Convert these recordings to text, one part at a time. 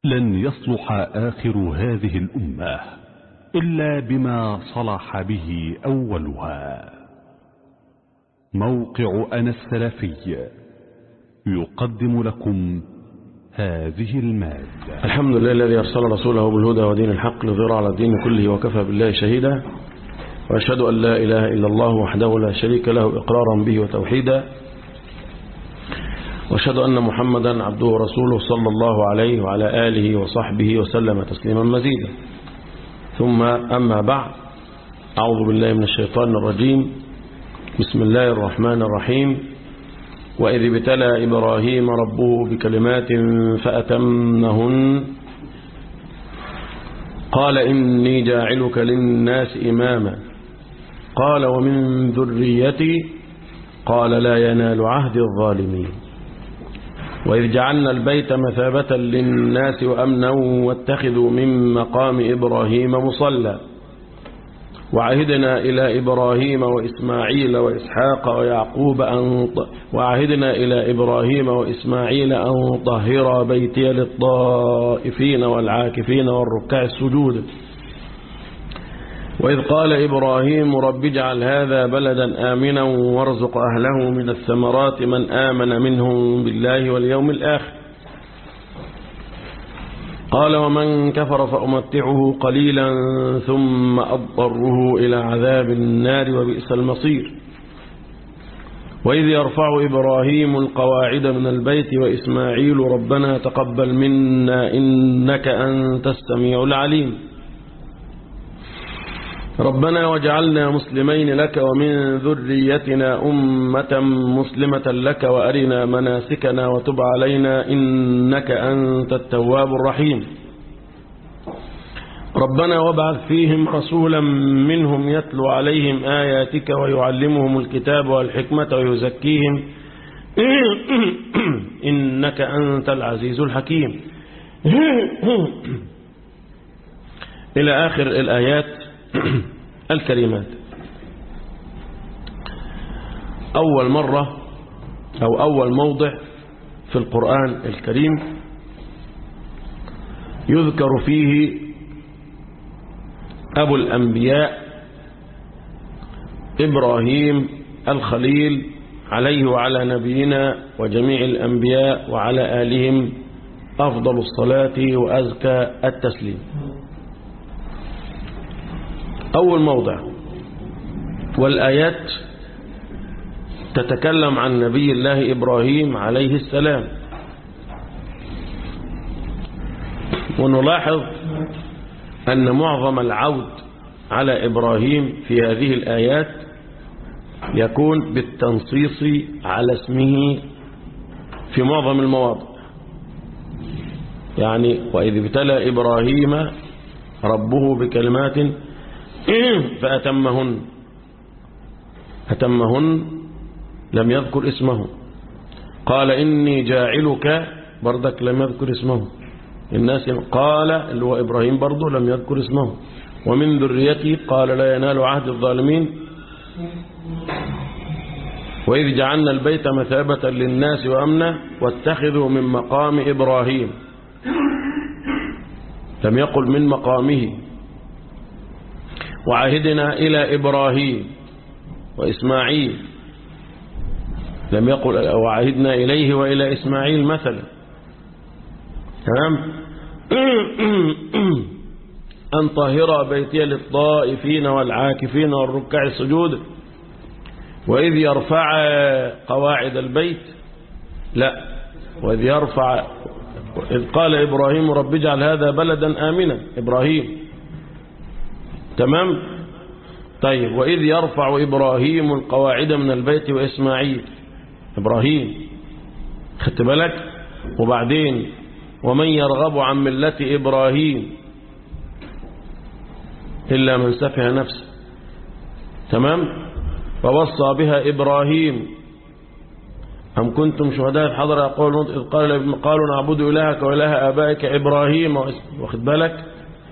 لن يصلح آخر هذه الأمة إلا بما صلح به أولها موقع أنا السلفي يقدم لكم هذه المادة الحمد لله الذي أرسل رسوله بالهدى ودين الحق لظهر على الدين كله وكفى بالله شهيدا وأشهد أن لا إله إلا الله وحده لا شريك له إقرارا به وتوحيدا وأشهد أن محمدا عبده ورسوله صلى الله عليه وعلى آله وصحبه وسلم تسليما مزيدا ثم أما بعد أعوذ بالله من الشيطان الرجيم بسم الله الرحمن الرحيم وإذ ابتلى إبراهيم ربه بكلمات فأتمهن قال إني جاعلك للناس إماما قال ومن ذريتي قال لا ينال عهد الظالمين وإذ جعلنا البيت مثابة للناس وأمنا واتخذوا من مقام إبراهيم مصلى وعهدنا إلى إبراهيم وإسماعيل وإسحاق ويعقوب أن وعهدنا إلى إبراهيم وإسماعيل أن طهر بيتي للطائفين والعاكفين والركع السجود وإذ قال إبراهيم رب اجعل هذا بلدا آمنا وارزق أهله من الثمرات من آمن منهم بالله واليوم الآخر قال ومن كفر فأمتعه قليلا ثم أضطره إلى عذاب النار وبئس المصير وإذ يرفع إبراهيم القواعد من البيت وإسماعيل ربنا تقبل منا إنك أنت السميع العليم ربنا وجعلنا مسلمين لك ومن ذريتنا أمة مسلمة لك وأرنا مناسكنا وتب علينا إنك أنت التواب الرحيم ربنا وابعث فيهم رسولا منهم يتلو عليهم آياتك ويعلمهم الكتاب والحكمة ويزكيهم إنك أنت العزيز الحكيم إلى آخر الآيات الكلمات أول مرة أو أول موضع في القرآن الكريم يذكر فيه أبو الأنبياء إبراهيم الخليل عليه وعلى نبينا وجميع الأنبياء وعلى آلهم أفضل الصلاة وأزكى التسليم أول موضع والآيات تتكلم عن نبي الله إبراهيم عليه السلام ونلاحظ أن معظم العود على إبراهيم في هذه الآيات يكون بالتنصيص على اسمه في معظم المواضع يعني وإذ ابتلى إبراهيم ربه بكلمات فأتمهن أتمهن لم يذكر اسمه قال إني جاعلك بردك لم يذكر اسمه الناس قال اللي هو إبراهيم برضه لم يذكر اسمه ومن ذريتي قال لا ينال عهد الظالمين وإذ جعلنا البيت مثابة للناس وأمنا واتخذوا من مقام إبراهيم لم يقل من مقامه وعهدنا إلى إبراهيم وإسماعيل لم يقل وعهدنا إليه وإلى إسماعيل مثلا تمام أن طهر بيتي للطائفين والعاكفين والركع السجود وإذ يرفع قواعد البيت لا وإذ يرفع إذ قال إبراهيم رب اجعل هذا بلدا آمنا إبراهيم تمام طيب وإذ يرفع إبراهيم القواعد من البيت وإسماعيل إبراهيم خدت بالك وبعدين ومن يرغب عن ملة إبراهيم إلا من سفه نفسه تمام فوصى بها إبراهيم أم كنتم شهداء حضر يقول إذ قال قالوا نعبد إلهك وإله آبائك إبراهيم واخد بالك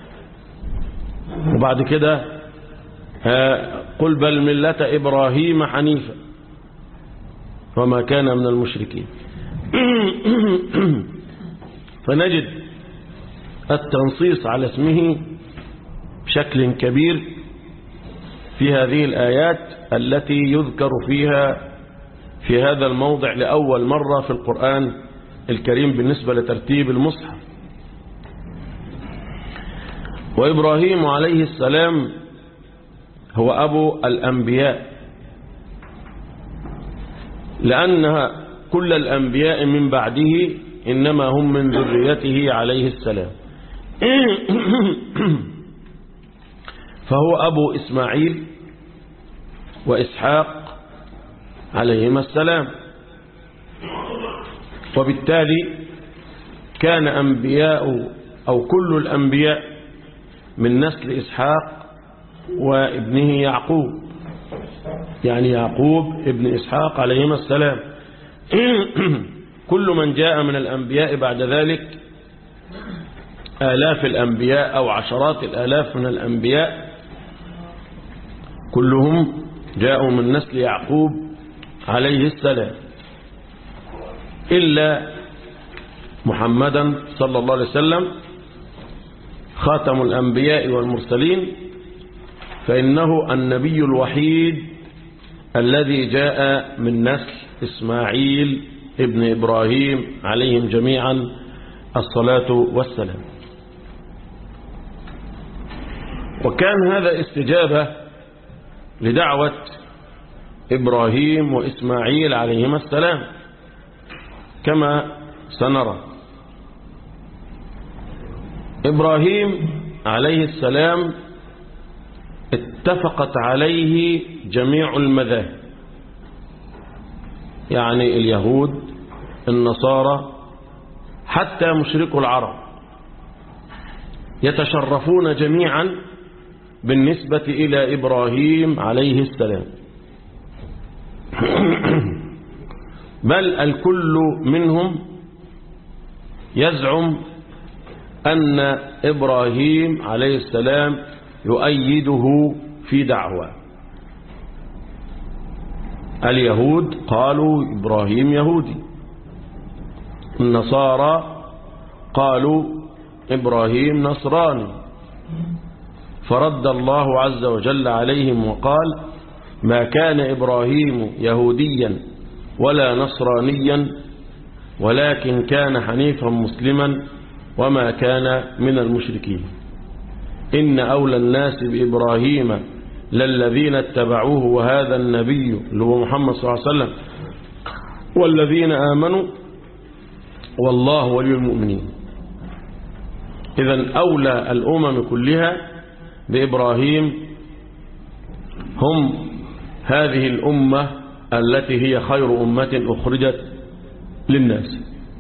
وبعد كده قل بل ملة إبراهيم حنيفا وما كان من المشركين فنجد التنصيص على اسمه بشكل كبير في هذه الآيات التي يذكر فيها في هذا الموضع لأول مرة في القرآن الكريم بالنسبة لترتيب المصحف وإبراهيم عليه السلام هو أبو الأنبياء لأن كل الأنبياء من بعده إنما هم من ذريته عليه السلام فهو أبو إسماعيل وإسحاق عليهما السلام وبالتالي كان أنبياء أو كل الأنبياء من نسل إسحاق وابنه يعقوب يعني يعقوب ابن إسحاق عليهما السلام كل من جاء من الأنبياء بعد ذلك آلاف الأنبياء أو عشرات الآلاف من الأنبياء كلهم جاءوا من نسل يعقوب عليه السلام إلا محمدا صلى الله عليه وسلم خاتم الأنبياء والمرسلين فإنه النبي الوحيد الذي جاء من نسل إسماعيل ابن إبراهيم عليهم جميعا الصلاة والسلام وكان هذا استجابة لدعوة إبراهيم وإسماعيل عليهما السلام كما سنرى إبراهيم عليه السلام اتفقت عليه جميع المذاهب يعني اليهود النصارى حتى مشركوا العرب يتشرفون جميعا بالنسبة إلى إبراهيم عليه السلام بل الكل منهم يزعم أن إبراهيم عليه السلام يؤيده في دعوة اليهود قالوا إبراهيم يهودي النصارى قالوا إبراهيم نصراني فرد الله عز وجل عليهم وقال ما كان إبراهيم يهوديا ولا نصرانيا ولكن كان حنيفا مسلما وما كان من المشركين إن أولى الناس بإبراهيم للذين اتبعوه وهذا النبي اللي هو محمد صلى الله عليه وسلم والذين آمنوا والله ولي المؤمنين إذا أولى الأمم كلها بإبراهيم هم هذه الأمة التي هي خير أمة أخرجت للناس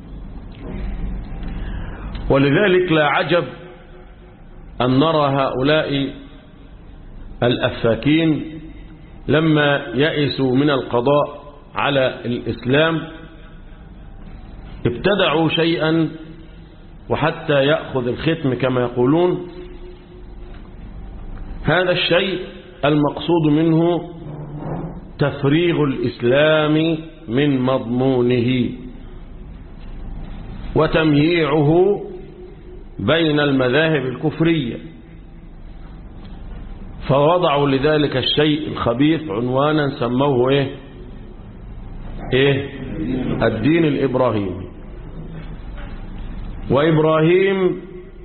ولذلك لا عجب أن نرى هؤلاء الأفاكين لما يئسوا من القضاء على الإسلام ابتدعوا شيئا وحتى يأخذ الختم كما يقولون هذا الشيء المقصود منه تفريغ الإسلام من مضمونه وتمييعه بين المذاهب الكفرية فوضعوا لذلك الشيء الخبيث عنوانا سموه ايه ايه الدين الإبراهيمي وإبراهيم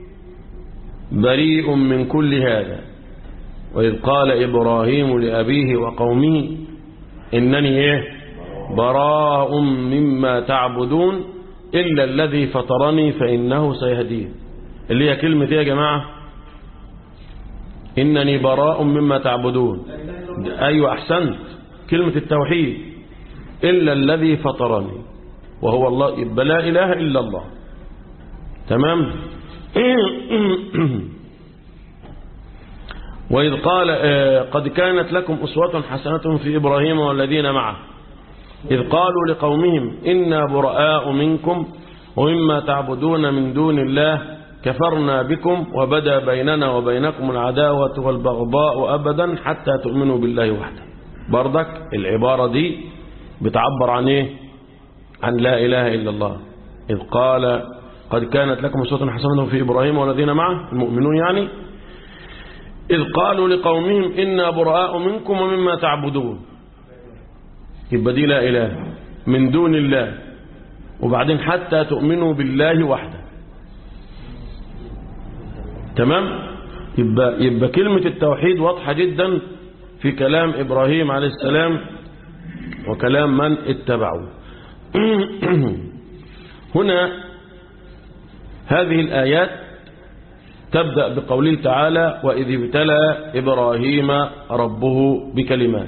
بريء من كل هذا وإذ قال إبراهيم لأبيه وقومه إنني إيه براء مما تعبدون إلا الذي فطرني فإنه سيهدين اللي هي كلمة إيه يا جماعة إنني براء مما تعبدون أيوة أحسنت كلمة التوحيد إلا الذي فطرني وهو الله يبقى لا إله إلا الله تمام وإذ قال قد كانت لكم أسوة حسنة في إبراهيم والذين معه إذ قالوا لقومهم إنا براء منكم ومما تعبدون من دون الله كفرنا بكم وبدا بيننا وبينكم العداوة والبغضاء أبدا حتى تؤمنوا بالله وحده بردك العبارة دي بتعبر عن إيه عن لا إله إلا الله إذ قال قد كانت لكم أسوة حسنة في إبراهيم والذين معه المؤمنون يعني إذ قالوا لقومهم إنا براء منكم ومما تعبدون يبقى دي لا إله من دون الله وبعدين حتى تؤمنوا بالله وحده تمام يبقى, يبقى كلمة التوحيد واضحة جدا في كلام إبراهيم عليه السلام وكلام من اتبعوا هنا هذه الآيات تبدأ بقوله تعالى وإذ ابتلى إبراهيم ربه بكلمات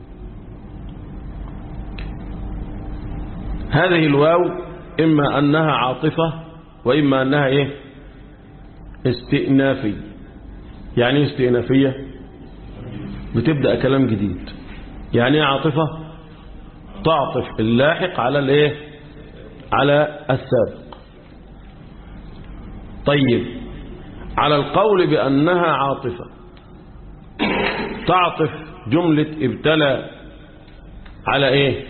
هذه الواو إما أنها عاطفة وإما أنها إيه استئنافي يعني إيه استئنافية بتبدأ كلام جديد يعني إيه عاطفة تعطف اللاحق على الايه على السابق طيب على القول بأنها عاطفة تعطف جملة ابتلى على ايه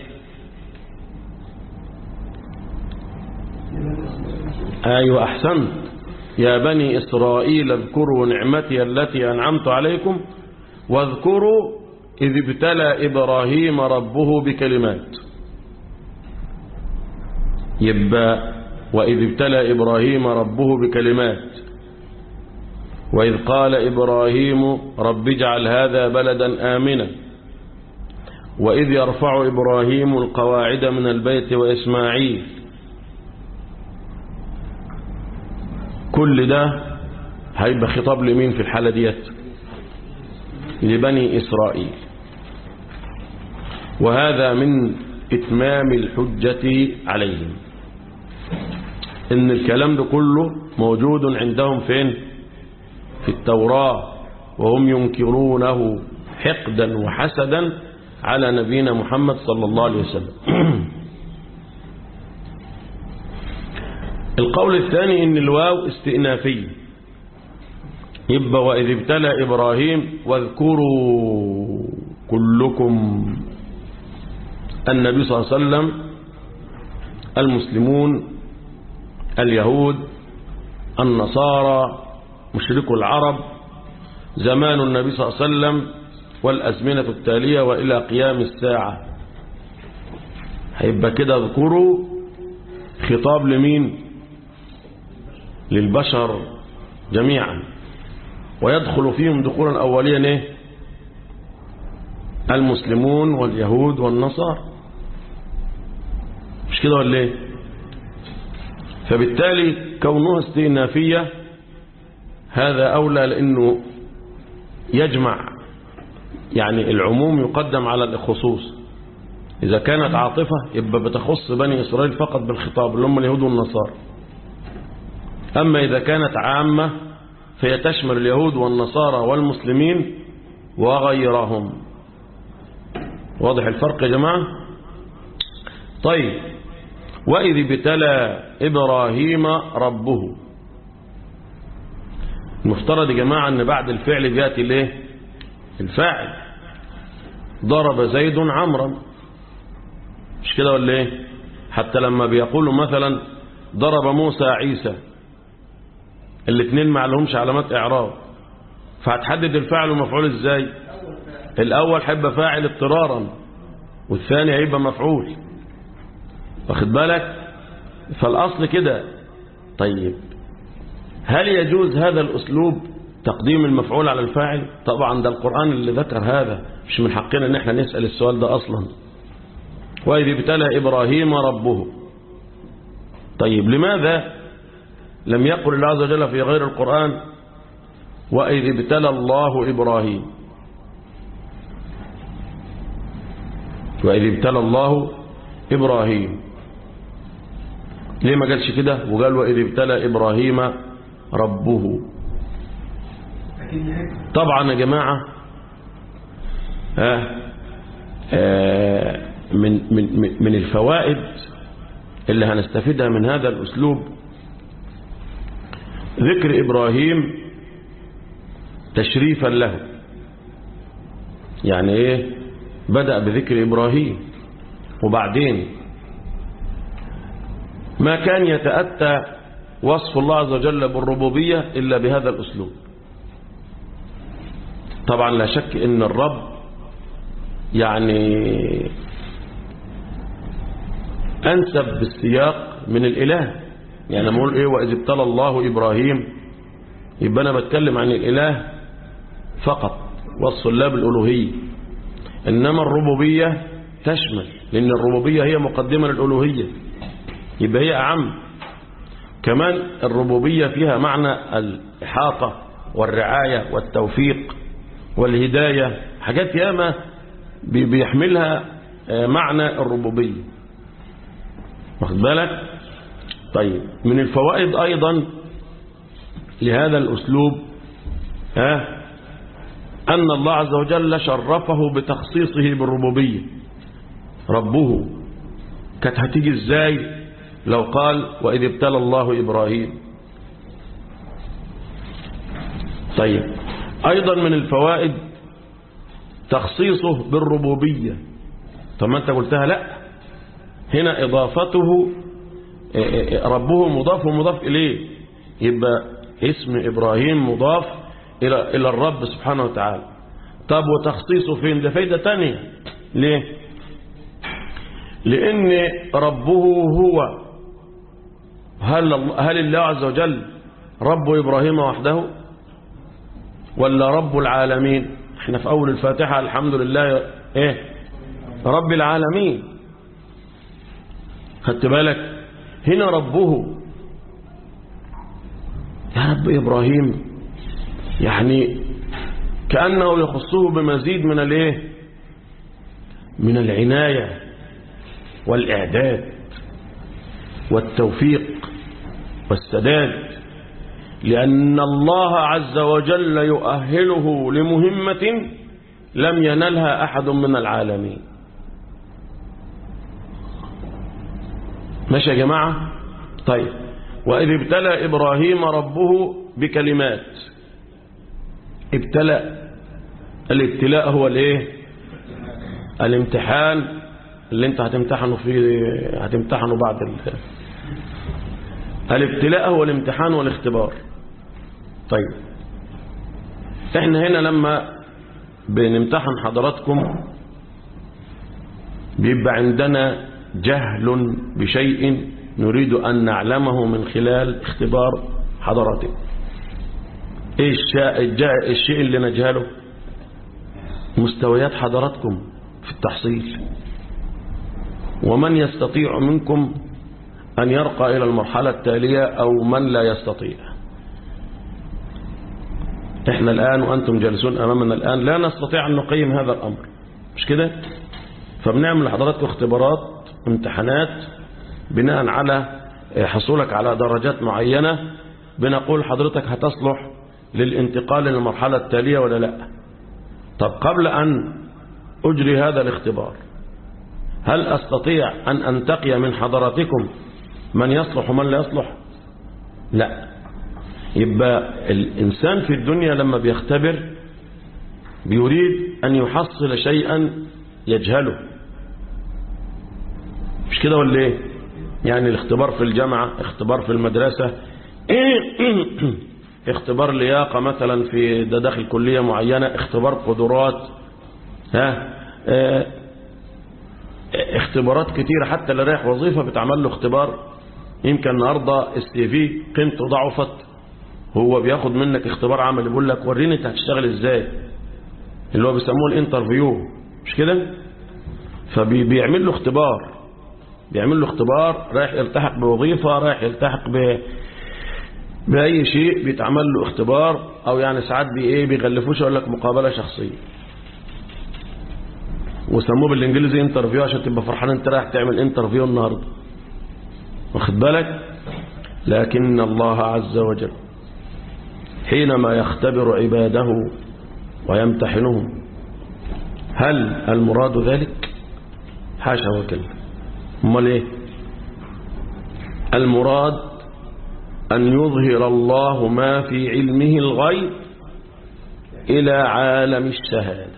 ايوه احسنت يا بني اسرائيل اذكروا نعمتي التي انعمت عليكم واذكروا إذ ابتلى إبراهيم ربه بكلمات يبقى وإذ ابتلى إبراهيم ربه بكلمات وإذ قال إبراهيم رب اجعل هذا بلدا آمنا وإذ يرفع إبراهيم القواعد من البيت وإسماعيل كل ده هيبقى خطاب لمين في الحالة ديت لبني إسرائيل وهذا من إتمام الحجة عليهم إن الكلام ده كله موجود عندهم فين في التوراة وهم ينكرونه حقدا وحسدا على نبينا محمد صلى الله عليه وسلم القول الثاني إن الواو استئنافي يبقى وإذ ابتلى إبراهيم واذكروا كلكم النبي صلى الله عليه وسلم المسلمون اليهود النصارى مشركو العرب زمان النبي صلى الله عليه وسلم والأزمنة التالية وإلى قيام الساعة هيبقى كده اذكروا خطاب لمين للبشر جميعا ويدخل فيهم دخولا أوليا ايه المسلمون واليهود والنصارى مش كده ولا ايه فبالتالي كونها استئنافية هذا أولى لأنه يجمع يعني العموم يقدم على الخصوص إذا كانت عاطفة يبقى بتخص بني إسرائيل فقط بالخطاب اللي هم اليهود والنصارى أما إذا كانت عامة فهي تشمل اليهود والنصارى والمسلمين وغيرهم واضح الفرق يا جماعة طيب وإذ ابتلى إبراهيم ربه المفترض يا جماعة أن بعد الفعل بيأتي الايه الفاعل ضرب زيد عمرا مش كده ولا ايه حتى لما بيقولوا مثلا ضرب موسى عيسى الاثنين ما لهمش علامات اعراب فهتحدد الفاعل ومفعول ازاي الاول هيبقى فاعل اضطرارا والثاني هيبقى مفعول واخد بالك فالاصل كده طيب هل يجوز هذا الاسلوب تقديم المفعول على الفاعل طبعا ده القرآن اللي ذكر هذا مش من حقنا ان احنا نسأل السؤال ده اصلا وإذ ابتلى إبراهيم ربه طيب لماذا لم يقل الله عز وجل في غير القرآن وإذ ابتلى الله إبراهيم وإذ ابتلى الله إبراهيم ليه ما قالش كده وقال وإذ ابتلى إبراهيم ربه طبعا يا جماعة آه آه من, من, من الفوائد اللي هنستفيدها من هذا الأسلوب ذكر إبراهيم تشريفا له يعني إيه بدأ بذكر إبراهيم وبعدين ما كان يتأتى وصف الله عز وجل بالربوبية إلا بهذا الأسلوب طبعا لا شك ان الرب يعني أنسب بالسياق من الإله يعني لما أقول إيه وإذ ابتلى الله إبراهيم يبقى أنا بتكلم عن الإله فقط وصف الله بالألوهية إنما الربوبية تشمل لأن الربوبية هي مقدمة للألوهية يبقى هي أعم كمان الربوبية فيها معنى الإحاطة والرعاية والتوفيق والهداية حاجات ياما بيحملها معنى الربوبية واخد بالك طيب من الفوائد أيضا لهذا الأسلوب ها أن الله عز وجل شرفه بتخصيصه بالربوبية ربه كانت هتيجي ازاي لو قال وإذ ابتلى الله إبراهيم طيب أيضا من الفوائد تخصيصه بالربوبية طب ما أنت قلتها لا هنا إضافته ربه مضاف ومضاف إليه يبقى اسم إبراهيم مضاف إلى إلى الرب سبحانه وتعالى طب وتخصيصه فين ده فايدة تانية ليه لأن ربه هو هل هل الله عز وجل رب إبراهيم وحده ولا رب العالمين احنا في أول الفاتحة الحمد لله ايه رب العالمين خدت بالك هنا ربه يا رب إبراهيم يعني كأنه يخصه بمزيد من الايه من العناية والإعداد والتوفيق والسداد لأن الله عز وجل يؤهله لمهمة لم ينلها أحد من العالمين ماشي يا جماعة طيب وإذ ابتلى إبراهيم ربه بكلمات ابتلى الابتلاء هو الايه الامتحان اللي انت هتمتحنه فيه هتمتحنه بعد ال... الابتلاء هو الامتحان والاختبار طيب احنا هنا لما بنمتحن حضراتكم بيبقى عندنا جهل بشيء نريد أن نعلمه من خلال اختبار حضراتكم ايه الشيء, الشيء اللي نجهله مستويات حضراتكم في التحصيل ومن يستطيع منكم أن يرقى إلى المرحلة التالية أو من لا يستطيع احنا الآن وأنتم جالسون أمامنا الآن لا نستطيع أن نقيم هذا الأمر مش كده فبنعمل لحضراتكم اختبارات امتحانات بناء على حصولك على درجات معينة بنقول حضرتك هتصلح للانتقال للمرحلة التالية ولا لا طب قبل أن أجري هذا الاختبار هل أستطيع أن أنتقي من حضراتكم من يصلح ومن لا يصلح لا يبقى الإنسان في الدنيا لما بيختبر بيريد أن يحصل شيئا يجهله مش كده ولا ايه يعني الاختبار في الجامعة اختبار في المدرسة اختبار لياقة مثلا في ده داخل كلية معينة اختبار قدرات ها اه اختبارات كتيرة حتى اللي رايح وظيفة بتعمل له اختبار يمكن النهاردة السي في قيمته ضعفت هو بياخد منك اختبار عمل بيقول لك وريني انت هتشتغل ازاي اللي هو بيسموه الانترفيو مش كده فبيعمل له اختبار بيعمل له اختبار رايح يلتحق بوظيفة رايح يلتحق ب بأي شيء بيتعمل له اختبار او يعني ساعات بي ايه بيغلفوش يقول لك مقابلة شخصية وسموه بالانجليزي انترفيو عشان تبقى فرحان انت رايح تعمل انترفيو النهارده واخد بالك لكن الله عز وجل حينما يختبر عباده ويمتحنهم هل المراد ذلك حاشا وكلا امال ايه المراد أن يظهر الله ما في علمه الغيب إلى عالم الشهادة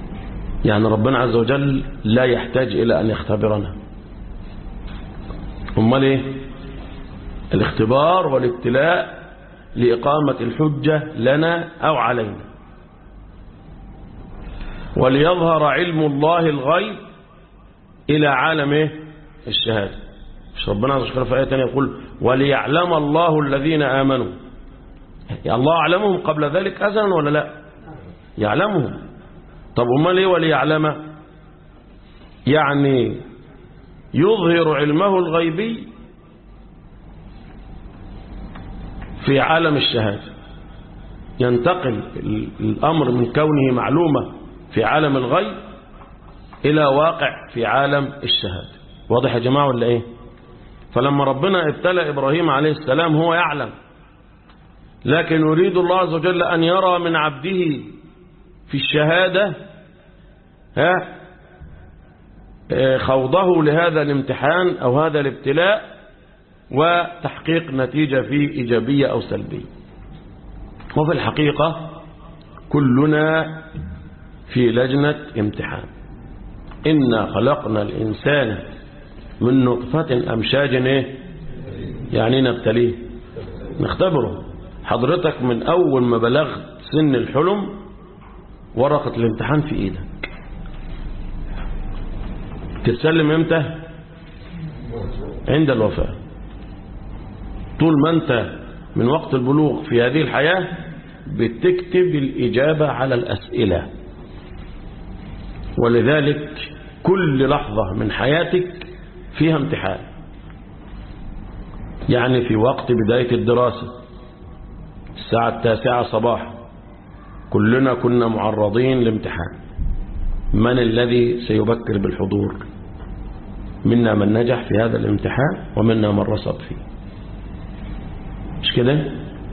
يعني ربنا عز وجل لا يحتاج إلى أن يختبرنا امال ايه الاختبار والابتلاء لإقامة الحجة لنا أو علينا وليظهر علم الله الغيب إلى عالم إيه؟ الشهادة مش ربنا عز وجل في آية تانية يقول وليعلم الله الذين آمنوا يا الله أعلمهم قبل ذلك أزلا ولا لا يعلمهم طب امال ايه وليعلم يعني يظهر علمه الغيبي في عالم الشهادة ينتقل الأمر من كونه معلومة في عالم الغيب إلى واقع في عالم الشهادة واضح يا جماعة ولا إيه فلما ربنا ابتلى إبراهيم عليه السلام هو يعلم لكن يريد الله عز وجل أن يرى من عبده في الشهادة ها خوضه لهذا الامتحان أو هذا الابتلاء وتحقيق نتيجة فيه إيجابية أو سلبية وفي الحقيقة كلنا في لجنة امتحان إنا خلقنا الإنسان من نطفة أمشاج إيه؟ يعني نبتليه نختبره حضرتك من أول ما بلغت سن الحلم ورقة الامتحان في إيدك تتسلم امتى عند الوفاة طول ما أنت من وقت البلوغ في هذه الحياة بتكتب الإجابة على الأسئلة ولذلك كل لحظة من حياتك فيها امتحان يعني في وقت بداية الدراسة الساعة التاسعة صباحا كلنا كنا معرضين لامتحان من الذي سيبكر بالحضور منا من نجح في هذا الامتحان ومنا من رسب فيه مش كده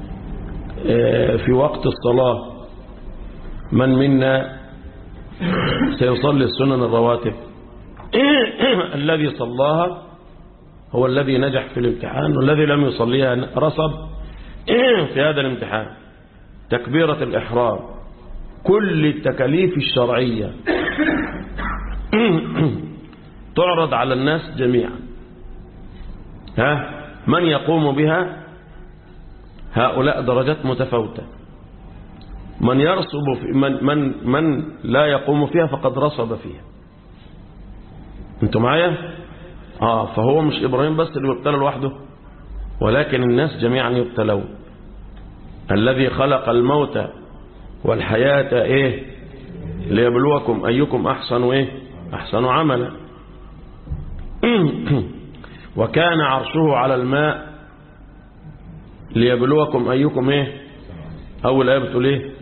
في وقت الصلاة من منا سيصلي السنن الرواتب الذي صلاها هو الذي نجح في الامتحان والذي لم يصليها رسب في هذا الامتحان تكبيرة الإحرام كل التكاليف الشرعية تعرض على الناس جميعا ها من يقوم بها هؤلاء درجات متفاوتة من يرسب في من, من, من لا يقوم فيها فقد رسب فيها انتوا معايا اه فهو مش ابراهيم بس اللي يبتلى لوحده ولكن الناس جميعا يبتلون الذي خلق الموت والحياة ايه ليبلوكم ايكم احسن ايه احسن عملا وكان عرشه على الماء ليبلوكم أيكم إيه أول آية بتقول إيه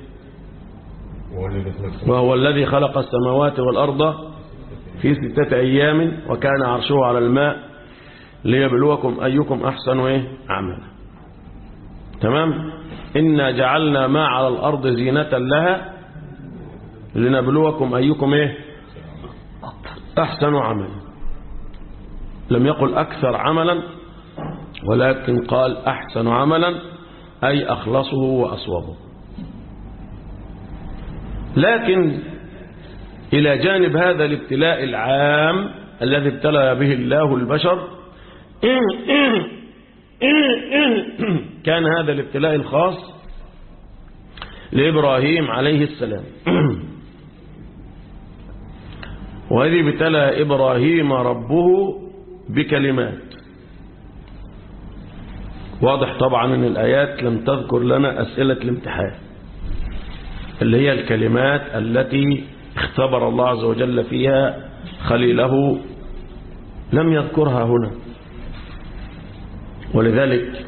وهو الذي خلق السماوات والأرض في ستة أيام وكان عرشه على الماء ليبلوكم أيكم أحسن إيه عملا تمام إنا جعلنا ما على الأرض زينة لها لنبلوكم أيكم إيه أحسن عملا لم يقل أكثر عملا ولكن قال أحسن عملا أي أخلصه وأصوبه لكن إلى جانب هذا الابتلاء العام الذي ابتلى به الله البشر كان هذا الابتلاء الخاص لإبراهيم عليه السلام وهذه ابتلى إبراهيم ربه بكلمات واضح طبعا ان الآيات لم تذكر لنا أسئلة الامتحان اللي هي الكلمات التي اختبر الله عز وجل فيها خليله لم يذكرها هنا ولذلك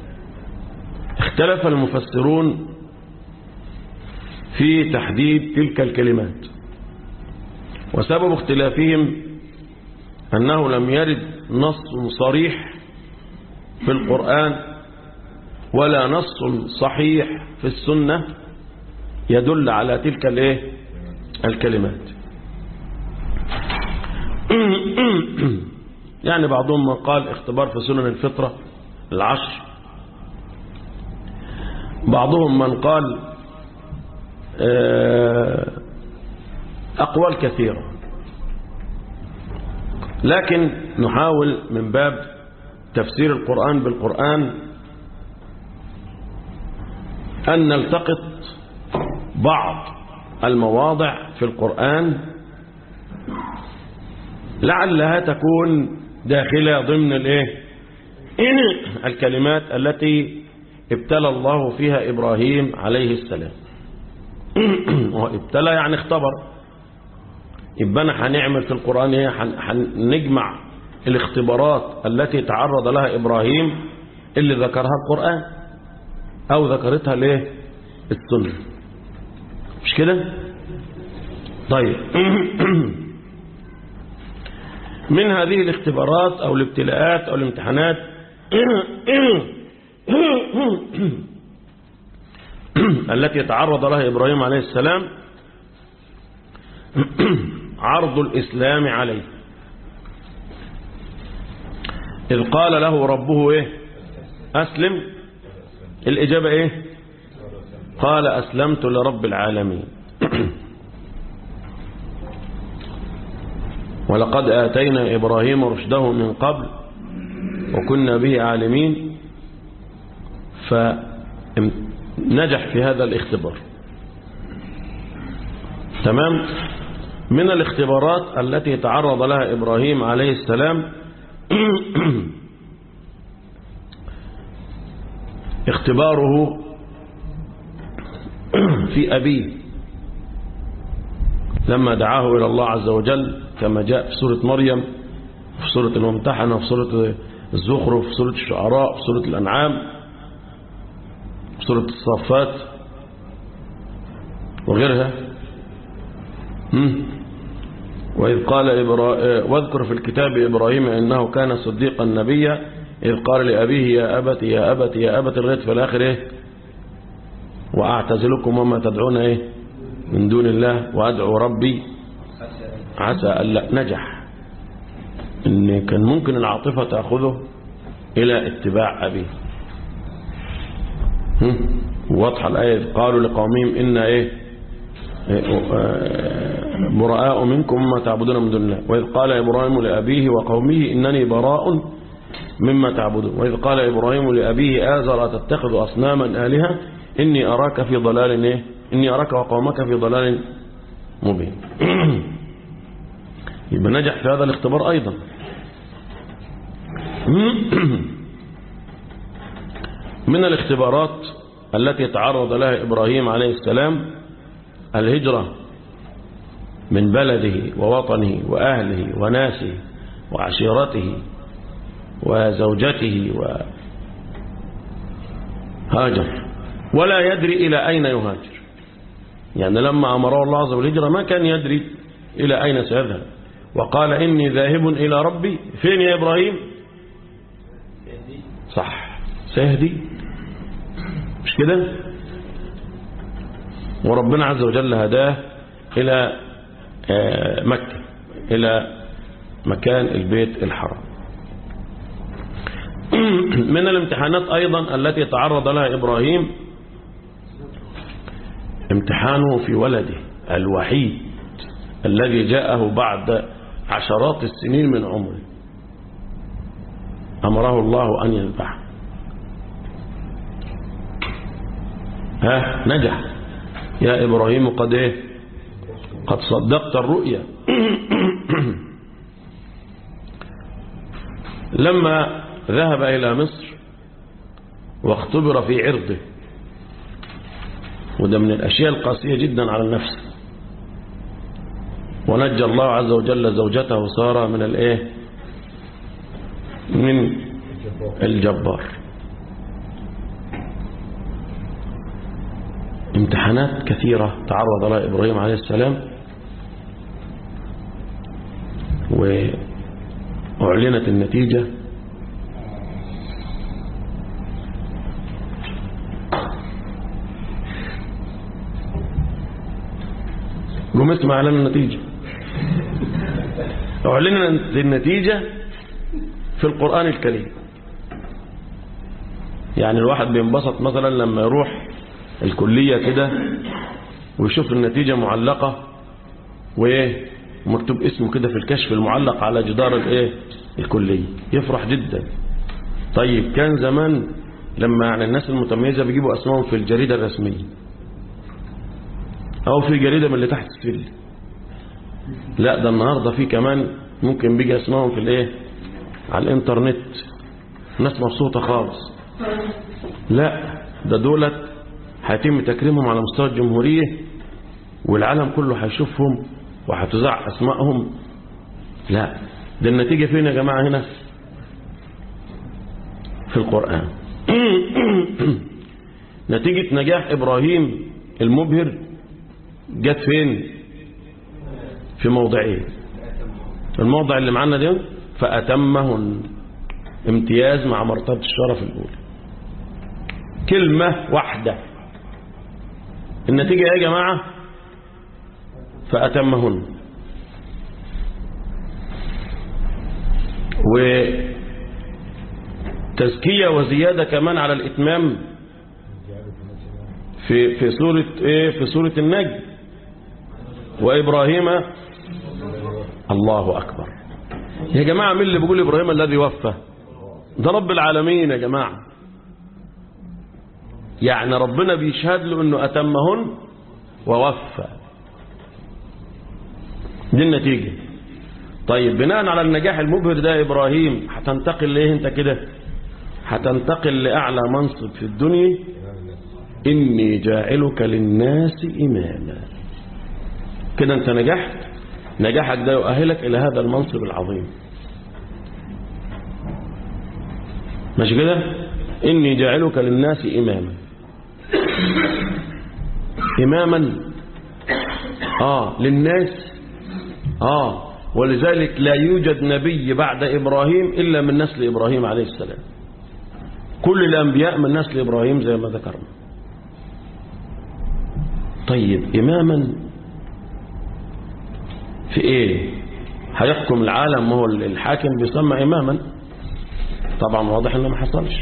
اختلف المفسرون في تحديد تلك الكلمات وسبب اختلافهم أنه لم يرد نص صريح في القرآن ولا نص صحيح في السنة يدل على تلك الايه الكلمات يعني بعضهم من قال اختبار في سنن الفطرة العشر بعضهم من قال أقوال كثيرة لكن نحاول من باب تفسير القرآن بالقرآن أن نلتقط بعض المواضع في القرآن لعلها تكون داخلة ضمن الايه الكلمات التي ابتلى الله فيها إبراهيم عليه السلام وابتلى يعني اختبر يبقى انا هنعمل في القرآن ايه هنجمع الاختبارات التي تعرض لها إبراهيم اللي ذكرها القرآن أو ذكرتها الايه السنة مش كده طيب من هذه الاختبارات أو الابتلاءات أو الامتحانات التي تعرض لها إبراهيم عليه السلام عرض الإسلام عليه إذ قال له ربه إيه أسلم الإجابة إيه قال أسلمت لرب العالمين ولقد آتينا إبراهيم رشده من قبل وكنا به عالمين فنجح في هذا الاختبار تمام من الاختبارات التي تعرض لها إبراهيم عليه السلام اختباره في أبيه لما دعاه إلى الله عز وجل كما جاء في سورة مريم في سورة الممتحنة في سورة الزخرف في سورة الشعراء في سورة الأنعام في سورة الصافات وغيرها وإذ قال إبرا... واذكر في الكتاب إبراهيم إنه كان صديقا نبيا إذ قال لأبيه يا أبت يا أبت يا أبت الغيت في الآخر إيه وأعتزلكم وما تدعون إيه من دون الله وأدعو ربي عسى ألا نجح إن كان ممكن العاطفة تأخذه إلى اتباع أبيه واضحة الآية قالوا لقومهم إن إيه براء منكم مما تعبدون من دون الله وإذ قال إبراهيم لأبيه وقومه إنني براء مما تعبدون وإذ قال إبراهيم لأبيه آزر تتخذ أصناما آلهة إني أراك في ضلال إيه إني أراك وقومك في ضلال مبين يبقى نجح في هذا الاختبار أيضا من الاختبارات التي تعرض لها إبراهيم عليه السلام الهجرة من بلده ووطنه وأهله وناسه وعشيرته وزوجته وهاجر ولا يدري إلى أين يهاجر يعني لما أمره الله عز وجل بالهجرة ما كان يدري إلى أين سيذهب وقال إني ذاهب إلى ربي فين يا إبراهيم صح سيهدي مش كده وربنا عز وجل هداه إلى مكة إلى مكان البيت الحرام من الامتحانات أيضا التي تعرض لها إبراهيم امتحانه في ولده الوحيد الذي جاءه بعد عشرات السنين من عمره أمره الله أن يذبحه ها نجح يا إبراهيم قد إيه قد صدقت الرؤيا لما ذهب إلى مصر واختبر في عرضه وده من الأشياء القاسية جدا على النفس ونجى الله عز وجل زوجته سارة من الايه من الجبار امتحانات كثيرة تعرض لها إبراهيم عليه السلام وأعلنت النتيجة قوم اسمع اعلان النتيجة أعلنت النتيجة في القرآن الكريم يعني الواحد بينبسط مثلا لما يروح الكلية كده ويشوف النتيجة معلقة وايه ومكتوب اسمه كده في الكشف المعلق على جدار الايه الكلية يفرح جدا طيب كان زمان لما يعني الناس المتميزة بيجيبوا أسمائهم في الجريدة الرسمية أو في جريدة من اللي تحت السلم لا ده النهاردة في كمان ممكن بيجي أسمائهم في الإيه على الإنترنت الناس مبسوطة خالص لا ده دولت هيتم تكريمهم على مستوى الجمهورية والعالم كله هيشوفهم وهتذاع أسمائهم لا ده النتيجة فين يا جماعة هنا في القرآن نتيجة نجاح إبراهيم المبهر جت فين في موضعين الموضع اللي معانا ده فأتمهن امتياز مع مرتبة الشرف الأولى كلمة واحدة النتيجة ايه يا جماعة فأتمهن وتزكية وزيادة كمان على الإتمام في في سورة ايه في سورة النجم وإبراهيم الله أكبر يا جماعة مين اللي بيقول إبراهيم الذي وفى ده رب العالمين يا جماعة يعني ربنا بيشهد له انه اتمهن ووفى دي النتيجة طيب بناء على النجاح المبهر ده يا ابراهيم هتنتقل ليه انت كده هتنتقل لاعلى منصب في الدنيا اني جاعلك للناس اماما كده انت نجحت نجاحك ده يؤهلك الى هذا المنصب العظيم ماشي كده اني جاعلك للناس اماما إماما آه للناس آه ولذلك لا يوجد نبي بعد إبراهيم إلا من نسل إبراهيم عليه السلام كل الأنبياء من نسل إبراهيم زي ما ذكرنا طيب إماما في إيه هيحكم العالم هو الحاكم بيسمى إماما طبعا واضح إنه ما حصلش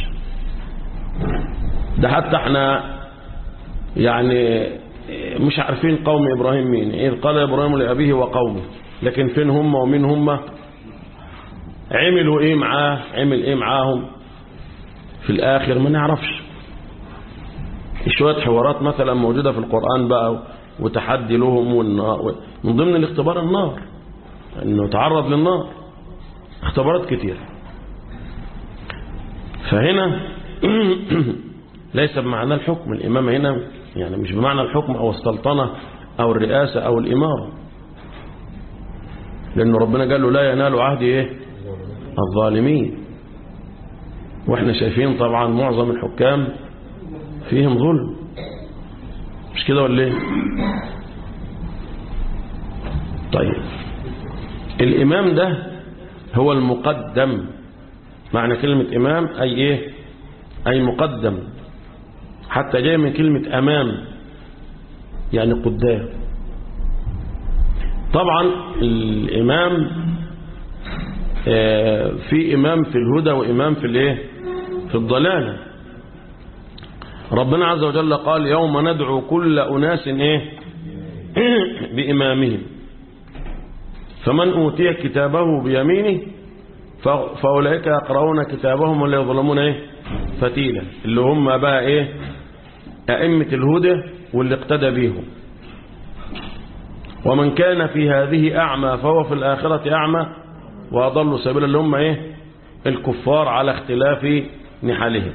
ده حتى احنا يعني مش عارفين قوم إبراهيم مين إذ قال إبراهيم لأبيه وقومه لكن فين هم ومين هم عملوا إيه معاه عمل إيه معاهم في الآخر ما نعرفش شوية حوارات مثلا موجودة في القرآن بقى وتحدي لهم والنار من ضمن الاختبار النار انه تعرض للنار اختبارات كتير فهنا ليس بمعنى الحكم الإمامة هنا يعني مش بمعنى الحكم أو السلطنة أو الرئاسة أو الإمارة لأنه ربنا قال له لا ينال عهد إيه الظالمين وإحنا شايفين طبعا معظم الحكام فيهم ظلم مش كده ولا ايه طيب الإمام ده هو المقدم معنى كلمة إمام أي إيه أي مقدم حتى جاي من كلمة أمام يعني قدام طبعا الإمام في إمام في الهدى وإمام في الإيه في الضلالة ربنا عز وجل قال يوم ندعو كل أناس إيه بإمامهم فمن أوتي كتابه بيمينه فأولئك يقرؤون كتابهم ولا يظلمون إيه فتيلا اللي هم بقى إيه أئمة الهدى واللي اقتدى بيهم ومن كان في هذه أعمى فهو في الآخرة أعمى وأضل سبيلا اللي هم إيه الكفار على اختلاف نحلهم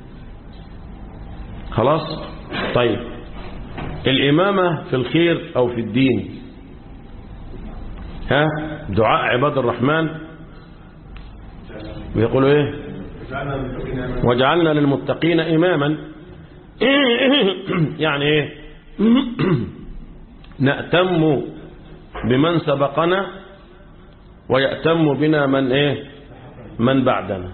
خلاص طيب الإمامة في الخير أو في الدين ها دعاء عباد الرحمن بيقولوا ايه وجعلنا للمتقين إماما يعني ايه نأتم بمن سبقنا ويأتم بنا من ايه من بعدنا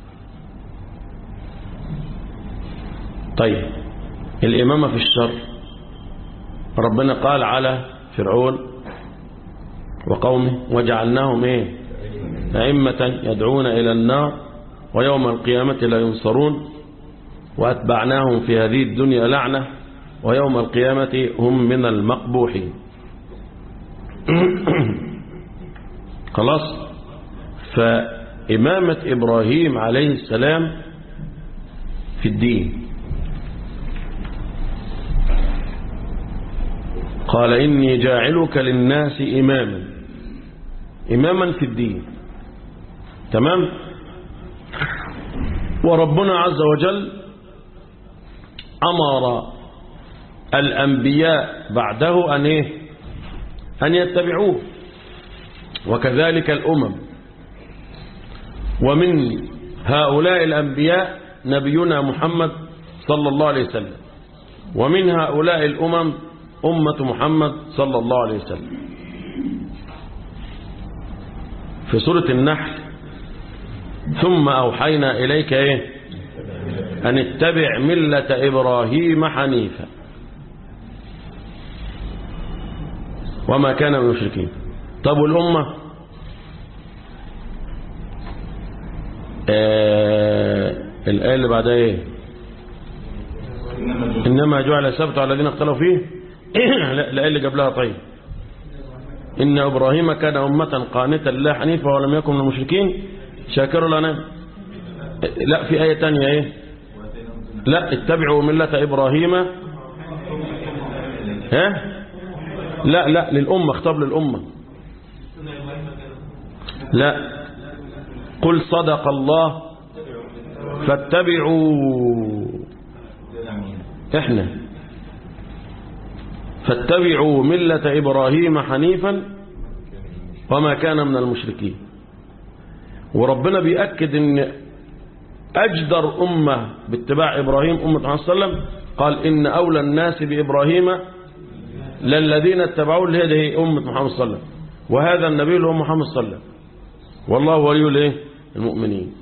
طيب الإمامة في الشر ربنا قال على فرعون وقومه وجعلناهم ايه أئمة يدعون إلى النار ويوم القيامة لا ينصرون وأتبعناهم في هذه الدنيا لعنة ويوم القيامة هم من المقبوحين خلاص إمامة إبراهيم عليه السلام في الدين قال إني جاعلك للناس إماما إماما في الدين تمام وربنا عز وجل أمر الأنبياء بعده أن إيه أن يتبعوه وكذلك الأمم ومن هؤلاء الأنبياء نبينا محمد صلى الله عليه وسلم ومن هؤلاء الأمم أمة محمد صلى الله عليه وسلم في سورة النحل ثم أوحينا إليك إيه أن اتبع ملة إبراهيم حنيفا وما كان من المشركين طب والأمة آه الآية اللي بعدها إيه إنما جعل السبت على الذين اختلفوا فيه الآية اللي قبلها طيب إن إبراهيم كان أمة قانتا لله حنيفا ولم يكن من المشركين شاكر لنا لا في آية تانية إيه لا اتبعوا ملة إبراهيم ها لا لا للأمة خطاب للأمة لا قل صدق الله فاتبعوا احنا فاتبعوا ملة إبراهيم حنيفا وما كان من المشركين وربنا بيأكد ان أجدر أمة باتباع إبراهيم أمة محمد صلى الله عليه وسلم قال إن أولى الناس بإبراهيم للذين اتبعوه اللي هي دي أمة محمد صلى الله عليه وسلم وهذا النبي اللي هو محمد صلى الله عليه وسلم والله ولي الايه المؤمنين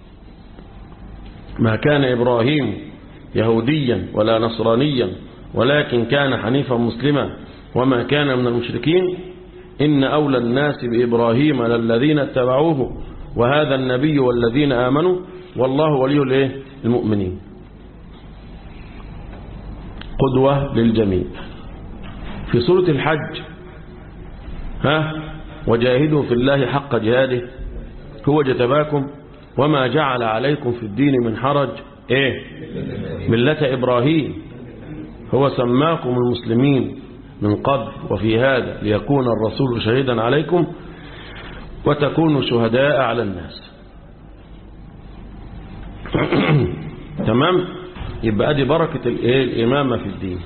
ما كان إبراهيم يهوديا ولا نصرانيا ولكن كان حنيفا مسلما وما كان من المشركين إن أولى الناس بإبراهيم للذين اتبعوه وهذا النبي والذين آمنوا والله ولي الايه المؤمنين قدوة للجميع في سورة الحج ها وجاهدوا في الله حق جهاده هو جتباكم وما جعل عليكم في الدين من حرج ايه ملة إبراهيم هو سماكم المسلمين من قبل وفي هذا ليكون الرسول شهيدا عليكم وتكونوا شهداء على الناس تمام يبقى ادي بركة الايه الإمامة في الدين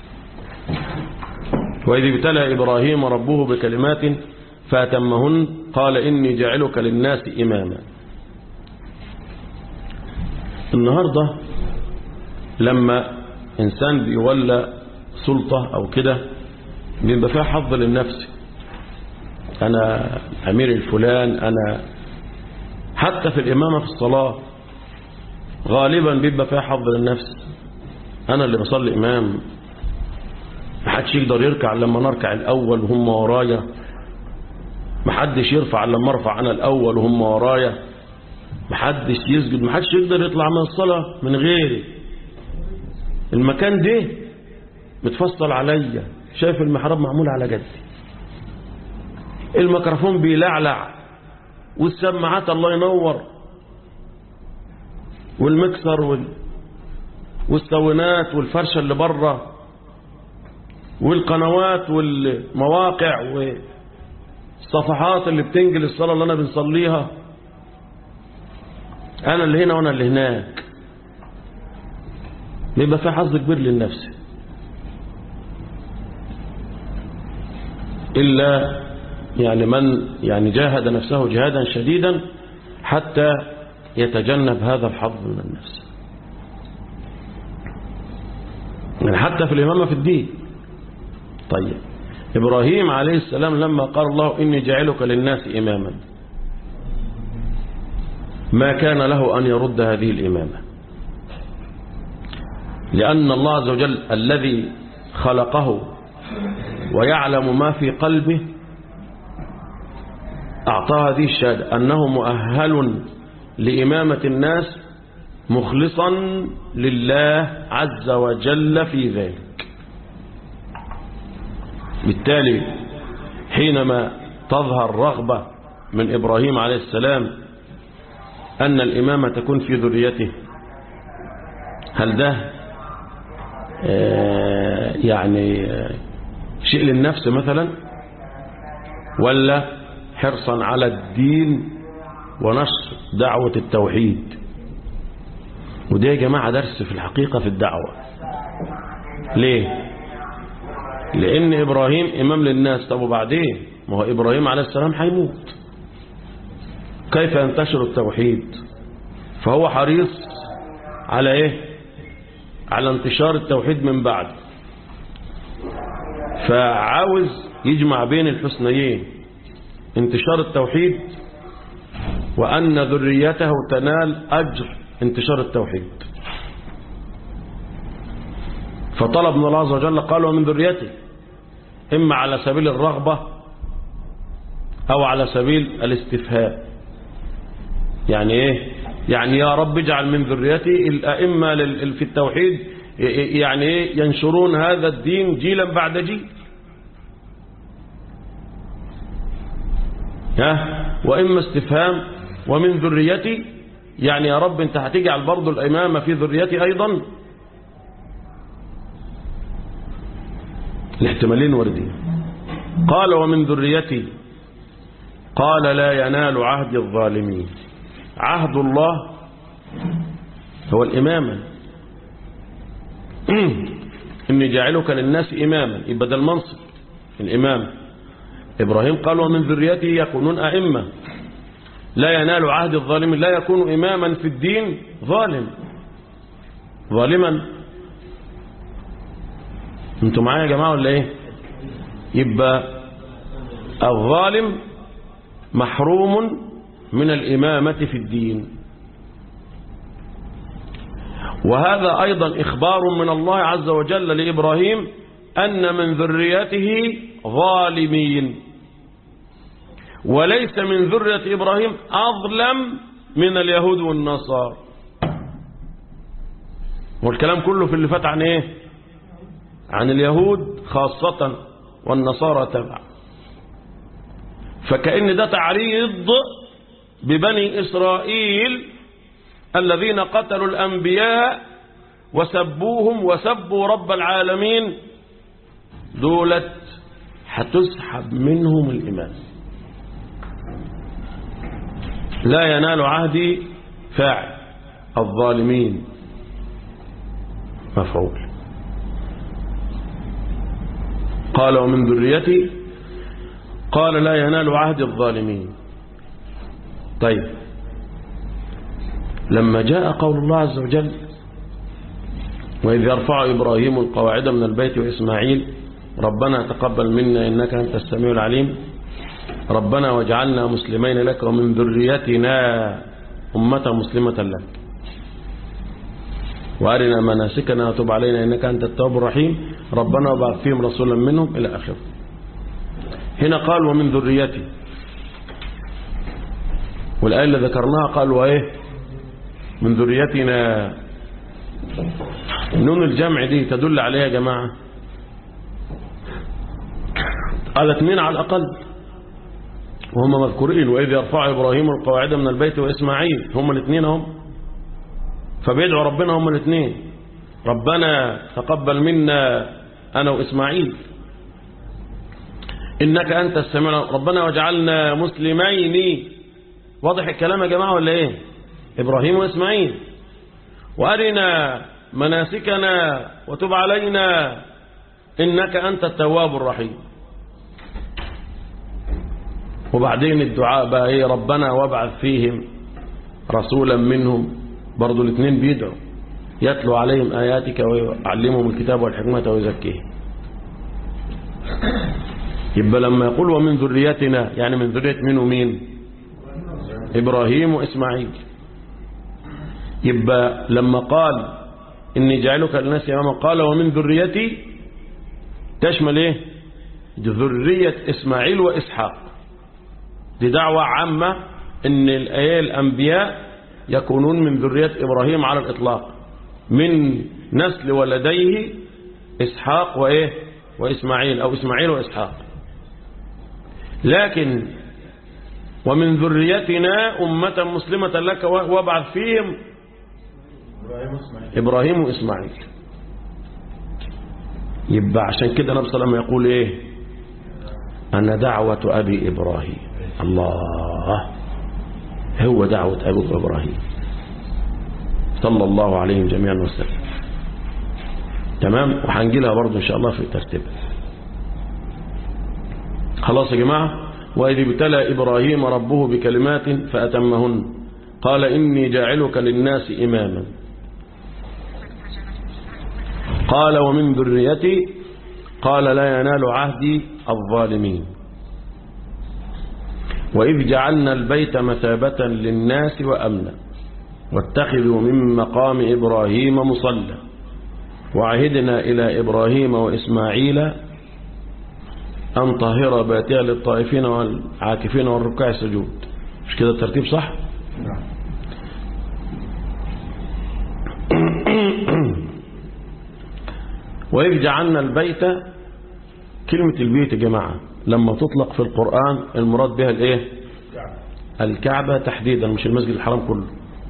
وإذ ابتلى إبراهيم ربه بكلمات فأتمهن قال إني جعلك للناس إماما النهاردة لما إنسان بيولى سلطة أو كده بيبقى فيها حظ للنفس أنا أمير الفلان أنا حتى في الإمامة في الصلاة غالبا بيبقى فيها حظ للنفس أنا اللي بصلي إمام محدش يقدر يركع لما نركع الأول وهم ورايا محدش يرفع لما ارفع أنا الأول وهم ورايا محدش يسجد محدش يقدر يطلع من الصلاة من غيري المكان ده متفصل عليا شايف المحراب معمول على جدي الميكروفون بيلعلع والسماعات الله ينور والمكسر وال... والسوينات والفرشة اللي بره والقنوات والمواقع والصفحات اللي بتنجل الصلاة اللي أنا بنصليها أنا اللي هنا وأنا اللي هناك بيبقى في حظ كبير للنفس إلا يعني من يعني جاهد نفسه جهادا شديدا حتى يتجنب هذا الحظ من النفس يعني حتى في الإمامة في الدين طيب إبراهيم عليه السلام لما قال الله إني جعلك للناس إماما ما كان له أن يرد هذه الإمامة لأن الله عز وجل الذي خلقه ويعلم ما في قلبه أعطاه هذه الشهادة أنه مؤهل لإمامة الناس مخلصا لله عز وجل في ذلك بالتالي حينما تظهر رغبة من إبراهيم عليه السلام أن الإمامة تكون في ذريته هل ده آه، يعني آه، شيء للنفس مثلا ولا حرصا على الدين ونشر دعوة التوحيد وده يا جماعة درس في الحقيقة في الدعوة ليه لأن إبراهيم إمام للناس طب وبعدين ما هو إبراهيم عليه السلام هيموت كيف ينتشر التوحيد فهو حريص على إيه على انتشار التوحيد من بعد فعاوز يجمع بين الحسنيين انتشار التوحيد وأن ذريته تنال أجر انتشار التوحيد فطلب من الله عز وجل قال ومن ذريته إما على سبيل الرغبة أو على سبيل الاستفهاء يعني إيه يعني يا رب اجعل من ذريتي الأئمة لل- في التوحيد يعني إيه ينشرون هذا الدين جيلا بعد جيل ها وإما استفهام ومن ذريتي يعني يا رب انت هتجعل برضو الإمامة في ذريتي أيضا الاحتمالين وردين قال ومن ذريتي قال لا ينال عهد الظالمين عهد الله هو الإمامة إني جاعلك للناس إماما يبقى ده المنصب الإمام إبراهيم قال ومن ذريته يكونون أئمة لا ينال عهد الظالم لا يكون إماما في الدين ظالم ظالما انتوا معايا يا جماعة ولا ايه يبقى الظالم محروم من الإمامة في الدين وهذا أيضا إخبار من الله عز وجل لإبراهيم أن من ذريته ظالمين وليس من ذرية إبراهيم أظلم من اليهود والنصارى والكلام كله في اللي فات عن إيه عن اليهود خاصة والنصارى تبع فكأن ده تعريض ببني إسرائيل الذين قتلوا الأنبياء وسبوهم وسبوا رب العالمين دولت هتسحب منهم الإيمان لا ينال عهدي فاعل الظالمين مفعول قال ومن ذريتي قال لا ينال عهد الظالمين طيب لما جاء قول الله عز وجل وإذ يرفع إبراهيم القواعد من البيت وإسماعيل ربنا تقبل منا إنك أنت السميع العليم ربنا واجعلنا مسلمين لك ومن ذريتنا أمة مسلمة لك وأرنا مناسكنا وتب علينا إنك أنت التواب الرحيم ربنا وبعث فيهم رسولا منهم إلى آخره هنا قال ومن ذريتي والآية اللي ذكرناها قال وإيه من ذريتنا نون الجمع دي تدل عليها يا جماعة على اثنين على الأقل وهم مذكورين وإذ يرفع إبراهيم القواعد من البيت وإسماعيل هم الاثنين هم فبيدعوا ربنا هم الاثنين ربنا تقبل منا أنا وإسماعيل إنك أنت السميع ربنا واجعلنا مسلمين واضح الكلام يا جماعة ولا إيه إبراهيم وإسماعيل وأرنا مناسكنا وتب علينا إنك أنت التواب الرحيم وبعدين الدعاء بقى إيه ربنا وابعث فيهم رسولا منهم برضو الاثنين بيدعوا يتلو عليهم آياتك ويعلمهم الكتاب والحكمة ويزكيهم يبقى لما يقول ومن ذريتنا يعني من ذرية مين ومين إبراهيم وإسماعيل يبقى لما قال إني جعلك للناس إماما قال ومن ذريتي تشمل إيه ذرية إسماعيل وإسحاق دي دعوة عامة إن الآية الأنبياء يكونون من ذرية إبراهيم على الإطلاق من نسل ولديه إسحاق وإيه وإسماعيل أو إسماعيل وإسحاق لكن ومن ذريتنا أمة مسلمة لك وابعث فيهم إبراهيم وإسماعيل يبقى عشان كده النبي صلى الله عليه وسلم يقول إيه أنا دعوة أبي إبراهيم الله هو دعوة أبو إبراهيم صلى الله عليهم جميعا وسلم تمام وهنجي لها برضه إن شاء الله في الترتيب خلاص يا جماعة وإذ ابتلى إبراهيم ربه بكلمات فأتمهن قال إني جاعلك للناس إماما قال ومن ذريتي قال لا ينال عهدي الظالمين وإذ جعلنا البيت مثابة للناس وأمنا واتخذوا من مقام إبراهيم مصلى وعهدنا إلى إبراهيم وإسماعيل أن طهر بيتها للطائفين والعاكفين والركاع السجود مش كده الترتيب صح وإذ جعلنا البيت كلمة البيت يا جماعة لما تطلق في القرآن المراد بها الايه الكعبة تحديدا مش المسجد الحرام كله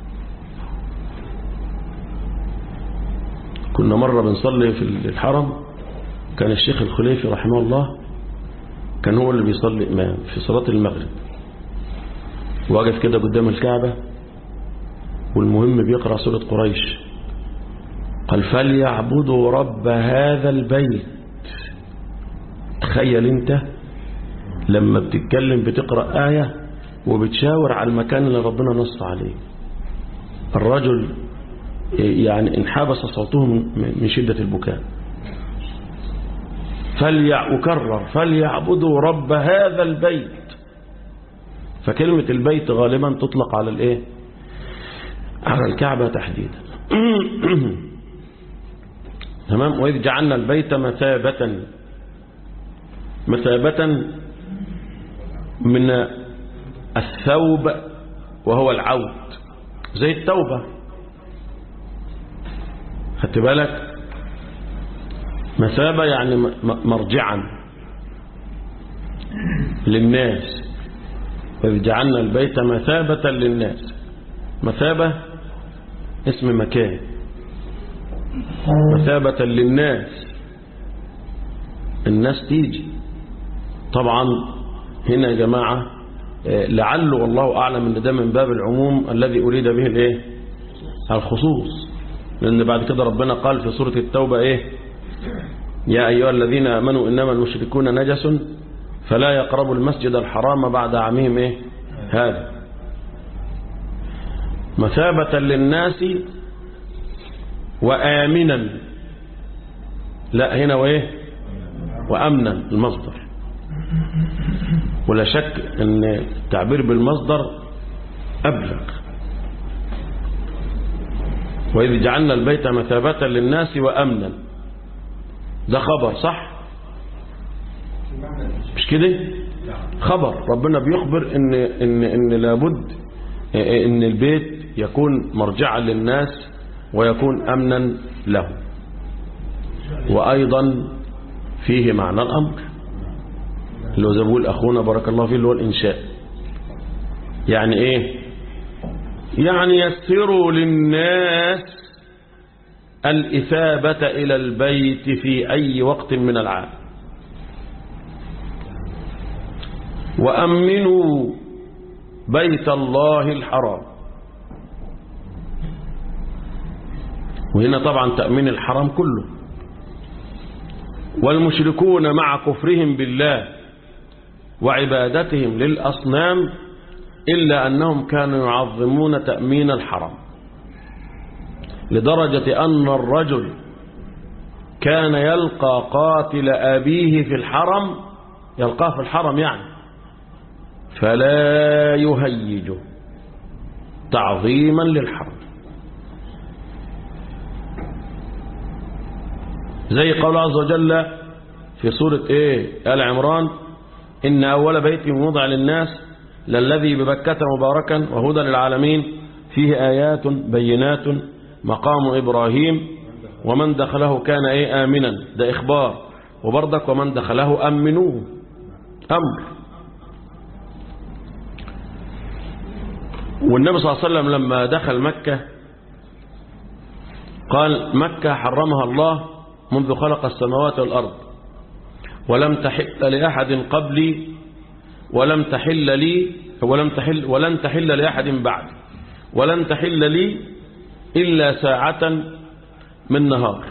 كنا مرة بنصلي في الحرم كان الشيخ الخليفي رحمه الله كان هو اللي بيصلي إمام في صلاة المغرب واقف كده قدام الكعبة والمهم بيقرأ سورة قريش قال فليعبدوا رب هذا البيت تخيل انت لما بتتكلم بتقرأ آية وبتشاور على المكان اللي ربنا نص عليه الرجل يعني انحبس صوته من شدة البكاء فليكرر فليعبدوا رب هذا البيت فكلمة البيت غالبا تطلق على الايه على الكعبة تحديدا تمام وإذ جعلنا البيت مثابة مثابة من الثوب وهو العود زي التوبة خدت بالك مثابة يعني مرجعا للناس وإذ جعلنا البيت مثابة للناس مثابة اسم مكان مثابة للناس الناس تيجي طبعا هنا يا جماعة لعل والله أعلم أن ده من باب العموم الذي أريد به الايه الخصوص لأن بعد كده ربنا قال في سورة التوبة إيه يا أيها الذين آمنوا إنما المشركون نجس فلا يقربوا المسجد الحرام بعد عامهم إيه هذا مثابة للناس وآمنا لا هنا وإيه وأمنا المصدر ولا شك أن التعبير بالمصدر أبلغ وإذ جعلنا البيت مثابة للناس وأمنا ده خبر صح مش كده خبر ربنا بيخبر ان ان ان لابد ان البيت يكون مرجعا للناس ويكون امنا له وايضا فيه معنى الامر اللي هو زي ما بيقول اخونا بارك الله فيه اللي هو الانشاء يعني ايه يعني يسروا للناس الإثابة إلى البيت في أي وقت من العام وأمنوا بيت الله الحرام وهنا طبعا تأمين الحرام كله والمشركون مع كفرهم بالله وعبادتهم للأصنام إلا أنهم كانوا يعظمون تأمين الحرم لدرجة أن الرجل كان يلقى قاتل أبيه في الحرم يلقاه في الحرم يعني فلا يهيج تعظيما للحرم زي قول عز وجل في سورة ايه آل عمران إن أول بيت وضع للناس للذي ببكة مباركا وهدى للعالمين فيه آيات بينات مقام إبراهيم ومن دخله كان إيه آمنا ده إخبار وبرضك ومن دخله أمنوه أمر والنبي صلى الله عليه وسلم لما دخل مكة قال مكة حرمها الله منذ خلق السماوات والأرض ولم تحل لأحد قبلي ولم تحل لي ولم تحل ولن تحل لأحد بعد ولن تحل لي إلا ساعة من نهار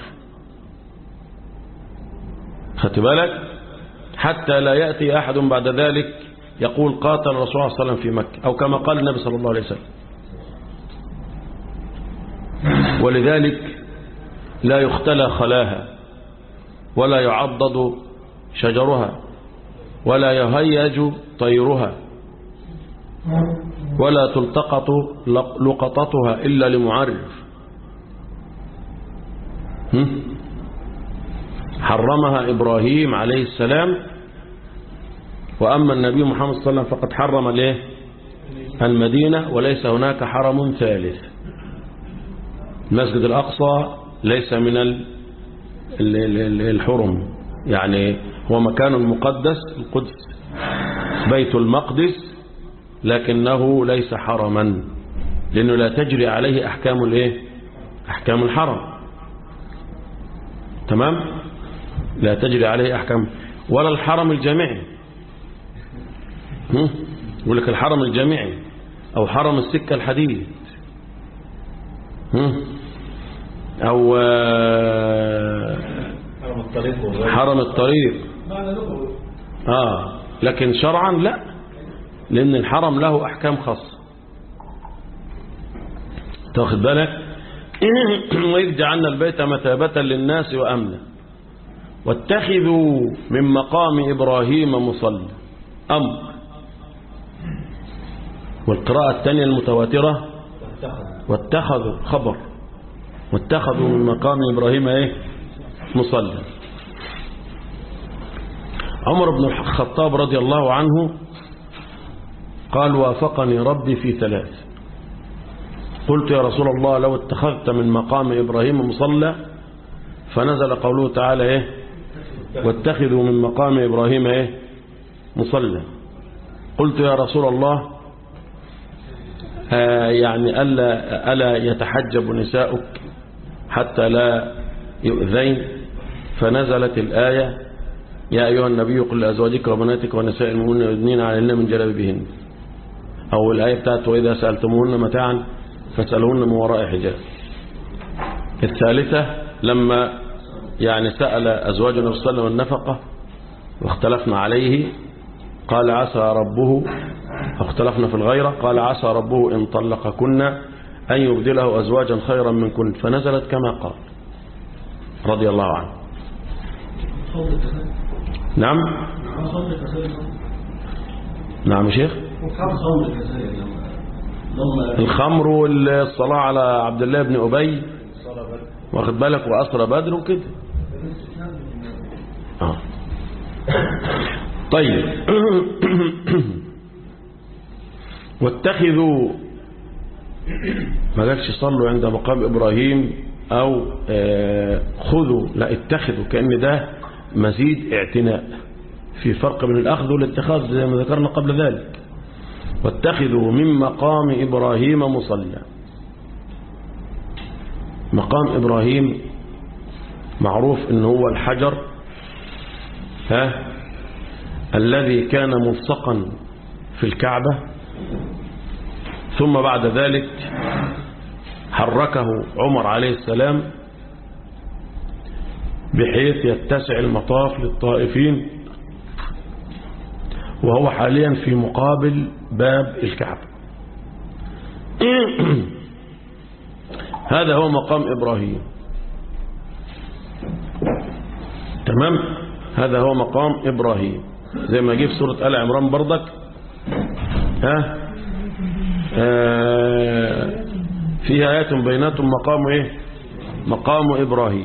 خدت بالك حتى لا يأتي أحد بعد ذلك يقول قاتل الرسول صلى الله عليه وسلم في مكة أو كما قال النبي صلى الله عليه وسلم ولذلك لا يختلى خلاها ولا يعضد شجرها ولا يهيج طيرها ولا تلتقط لقطتها إلا لمعرف حرمها إبراهيم عليه السلام وأما النبي محمد صلى الله عليه وسلم فقد حرم ليه المدينة وليس هناك حرم ثالث المسجد الأقصى ليس من الحرم يعني هو مكان مقدس القدس بيت المقدس لكنه ليس حرما لأنه لا تجري عليه أحكام الايه أحكام الحرم تمام لا تجري عليه أحكام ولا الحرم الجامعي يقول لك الحرم الجامعي أو حرم السكة الحديد أو حرم الطريق حرم الطريق آه لكن شرعا لا لأن الحرم له أحكام خاصة تاخد بالك وإذ جعلنا البيت مثابة للناس وأمنا واتخذوا من مقام إبراهيم مصلى أمر والقراءة الثانية المتواترة واتخذوا خبر واتخذوا من مقام إبراهيم ايه مصلى عمر بن الخطاب رضي الله عنه قال وافقني ربي في ثلاث قلت يا رسول الله لو اتخذت من مقام إبراهيم مصلى فنزل قوله تعالى ايه واتخذوا من مقام إبراهيم ايه مصلى قلت يا رسول الله آه يعني ألا, ألا يتحجب نساؤك حتى لا يؤذين فنزلت الآية يا أيها النبي قل لأزواجك وبناتك ونساء المؤمنين يدنين عليهن من جلابيبهن أو الآية بتاعت وإذا سألتموهن متاعا فاسألوهن من وراء حجاب الثالثة لما يعني سأل أزواج النبي صلى الله عليه وسلم النفقة واختلفنا عليه قال عسى ربه اختلفنا في الغيرة قال عسى ربه إن طلقكن أن يبدله أزواجا خيرا منكن فنزلت كما قال رضي الله عنه نعم نعم يا شيخ الخمر والصلاة على عبد الله بن أبي واخد بالك وأسرى بدر وكده آه. طيب واتخذوا ما قالش صلوا عند مقام إبراهيم أو آه خذوا لا اتخذوا كأن ده مزيد اعتناء في فرق بين الأخذ والاتخاذ زي ما ذكرنا قبل ذلك واتخذوا من مقام إبراهيم مصلى مقام إبراهيم معروف ان هو الحجر ها الذي كان ملصقا في الكعبة ثم بعد ذلك حركه عمر عليه السلام بحيث يتسع المطاف للطائفين وهو حاليا في مقابل باب الكعبة هذا هو مقام إبراهيم تمام هذا هو مقام إبراهيم زي ما جه في سورة آل عمران برضك ها آه فيها آيات بينات مقام إيه مقام إبراهيم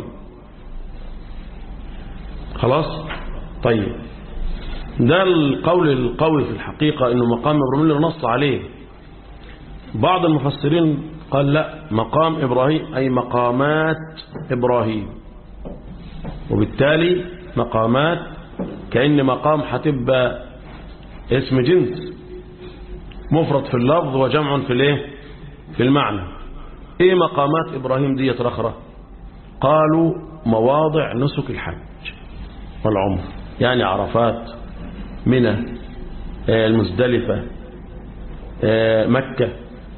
خلاص طيب ده القول القوي في الحقيقة انه مقام ابراهيم اللي نص عليه بعض المفسرين قال لا مقام ابراهيم اي مقامات ابراهيم وبالتالي مقامات كأن مقام هتبقى اسم جنس مفرد في اللفظ وجمع في الايه في المعنى ايه مقامات ابراهيم دي رخرة قالوا مواضع نسك الحج والعمر يعني عرفات منى المزدلفة مكة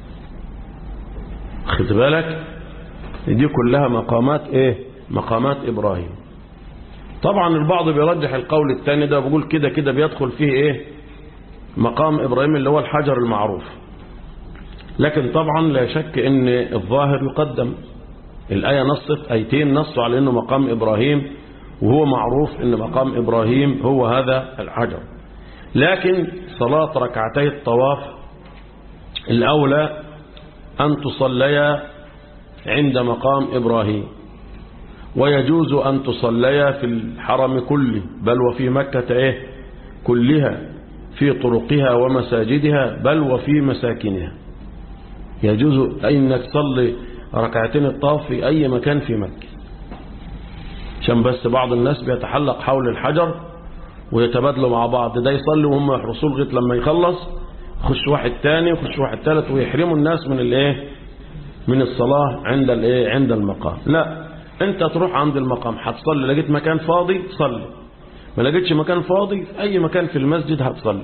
خد بالك دي كلها مقامات ايه مقامات ابراهيم طبعا البعض بيرجح القول الثاني ده بيقول كده كده بيدخل فيه ايه مقام ابراهيم اللي هو الحجر المعروف لكن طبعا لا شك ان الظاهر يقدم الآية نصت ايتين نصوا على انه مقام ابراهيم وهو معروف ان مقام ابراهيم هو هذا الحجر لكن صلاة ركعتي الطواف الأولى أن تصليا عند مقام إبراهيم ويجوز أن تصليا في الحرم كله بل وفي مكة إيه كلها في طرقها ومساجدها بل وفي مساكنها يجوز أنك تصلي ركعتين الطواف في أي مكان في مكة عشان بس بعض الناس بيتحلق حول الحجر ويتبادلوا مع بعض ده يصلي وهم يحرسوه لغايه لما يخلص يخش واحد تاني يخش واحد تالت ويحرموا الناس من الايه من الصلاة عند الايه عند المقام لا انت تروح عند المقام هتصلي لقيت مكان فاضي صلي ما لقيتش مكان فاضي في اي مكان في المسجد هتصلي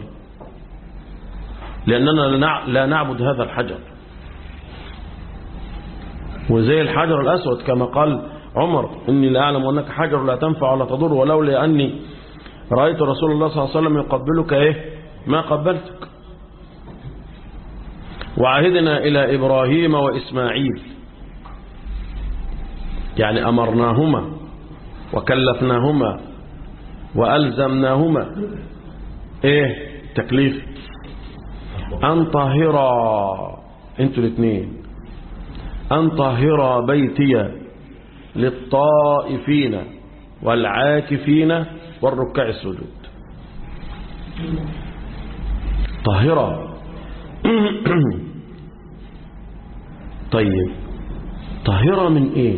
لاننا لا نعبد هذا الحجر وزي الحجر الاسود كما قال عمر اني لا اعلم انك حجر لا تنفع ولا تضر ولولا اني رأيت رسول الله صلى الله عليه وسلم يقبلك ايه ما قبلتك وعهدنا إلى إبراهيم وإسماعيل يعني أمرناهما وكلفناهما وألزمناهما إيه تكليف أن طهرا انتوا الاثنين أن طهرا بيتي للطائفين والعاكفين والركع السجود طاهرة طيب طاهرة من ايه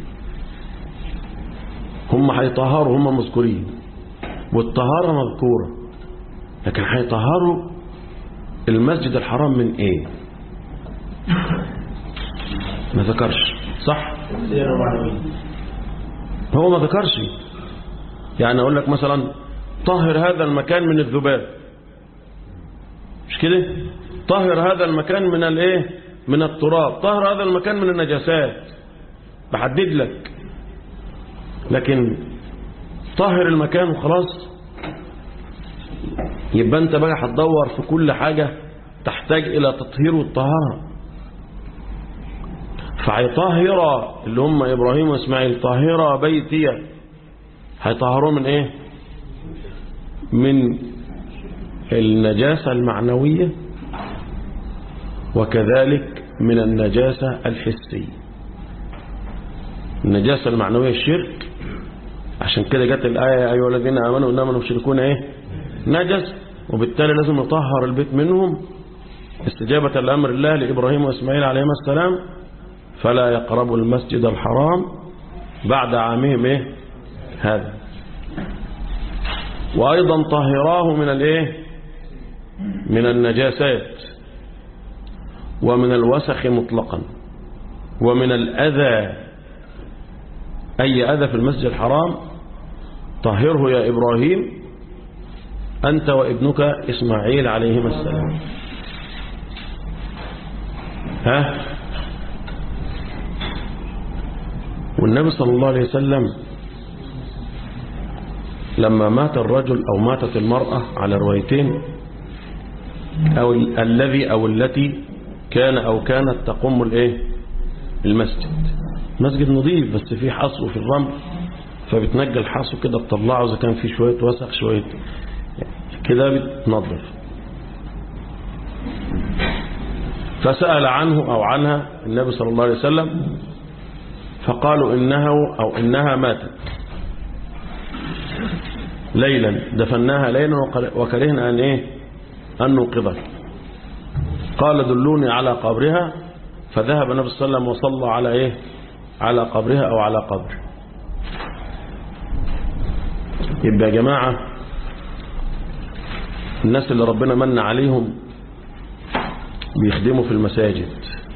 هم هيطهروا هم مذكورين والطهارة مذكورة لكن هيطهروا المسجد الحرام من ايه ما ذكرش صح هو ما ذكرش يعني اقول لك مثلا طهر هذا المكان من الذباب مش كده طهر هذا المكان من الايه من التراب طهر هذا المكان من النجاسات بحدد لك لكن طهر المكان وخلاص يبقى انت بقى هتدور في كل حاجة تحتاج الى تطهير والطهارة فهيطهر اللي هم ابراهيم واسماعيل طهر بيتي هيطهروه من ايه من النجاسة المعنوية وكذلك من النجاسة الحسية النجاسة المعنوية الشرك عشان كده جت الآية يا أيها الذين آمنوا إنما المشركون إيه نجس وبالتالي لازم نطهر البيت منهم استجابة لأمر الله لإبراهيم وإسماعيل عليهما السلام فلا يقربوا المسجد الحرام بعد عامهم إيه هذا وأيضا طهراه من الإيه من النجاسات ومن الوسخ مطلقا ومن الأذى أي أذى في المسجد الحرام طهره يا إبراهيم أنت وابنك إسماعيل عليهما السلام ها والنبي صلى الله عليه وسلم لما مات الرجل أو ماتت المرأة على روايتين أو الذي أو التي كان أو كانت تقوم الايه المسجد مسجد نظيف بس فيه حصو في الرمل فبتنجى الحصو كده تطلعه إذا كان فيه شوية وسخ شوية كده بتنظف فسأل عنه أو عنها النبي صلى الله عليه وسلم فقالوا إنه أو إنها ماتت ليلا دفناها ليلا وكرهنا أن إيه أن نوقظها قال دلوني على قبرها فذهب النبي صلى الله عليه وسلم وصلى على إيه على قبرها أو على قبر يبقى يا جماعة الناس اللي ربنا من عليهم بيخدموا في المساجد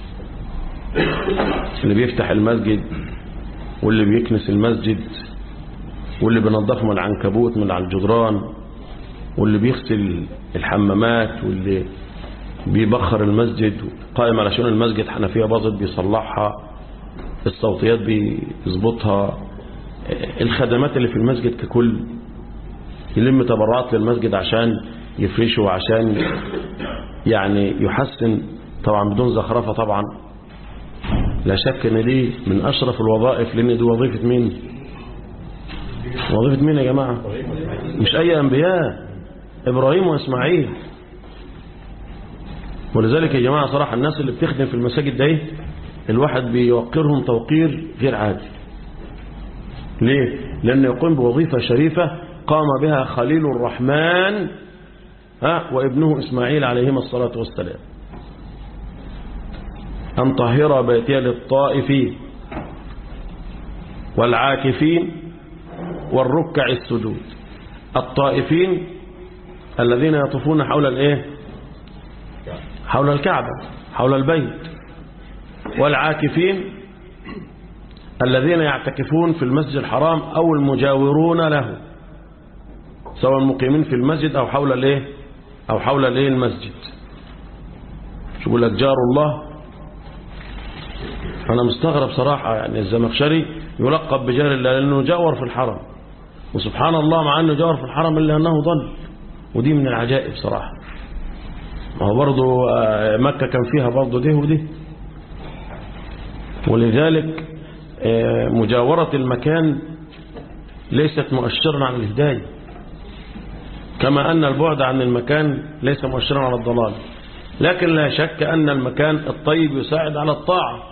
اللي بيفتح المسجد واللي بيكنس المسجد واللي بينظف من العنكبوت من على الجدران واللي بيغسل الحمامات واللي بيبخر المسجد قائم على شؤون المسجد حنفيه باظت بيصلحها الصوتيات بيظبطها الخدمات اللي في المسجد ككل يلم تبرعات للمسجد عشان يفرشه وعشان يعني يحسن طبعا بدون زخرفة طبعا لا شك ان دي من اشرف الوظائف لان دي وظيفة مين وظيفة مين يا جماعة مش اي انبياء ابراهيم واسماعيل ولذلك يا جماعة صراحة الناس اللي بتخدم في المساجد ده الواحد بيوقرهم توقير غير عادي ليه لأنه يقوم بوظيفة شريفة قام بها خليل الرحمن ها وابنه إسماعيل عليهما الصلاة والسلام أن طهر بيتي للطائفين والعاكفين والركع السجود الطائفين الذين يطوفون حول الايه حول الكعبة حول البيت والعاكفين الذين يعتكفون في المسجد الحرام أو المجاورون له سواء المقيمين في المسجد أو حول الايه أو حول الايه المسجد شو يقول لك جار الله أنا مستغرب صراحة يعني الزمخشري يلقب بجار الله لأنه جاور في الحرم وسبحان الله مع أنه جاور في الحرم إلا أنه ضل ودي من العجائب صراحة ما هو برضه مكة كان فيها برضه ده وده ولذلك مجاورة المكان ليست مؤشرا على الهداية كما أن البعد عن المكان ليس مؤشرا على الضلال لكن لا شك أن المكان الطيب يساعد على الطاعة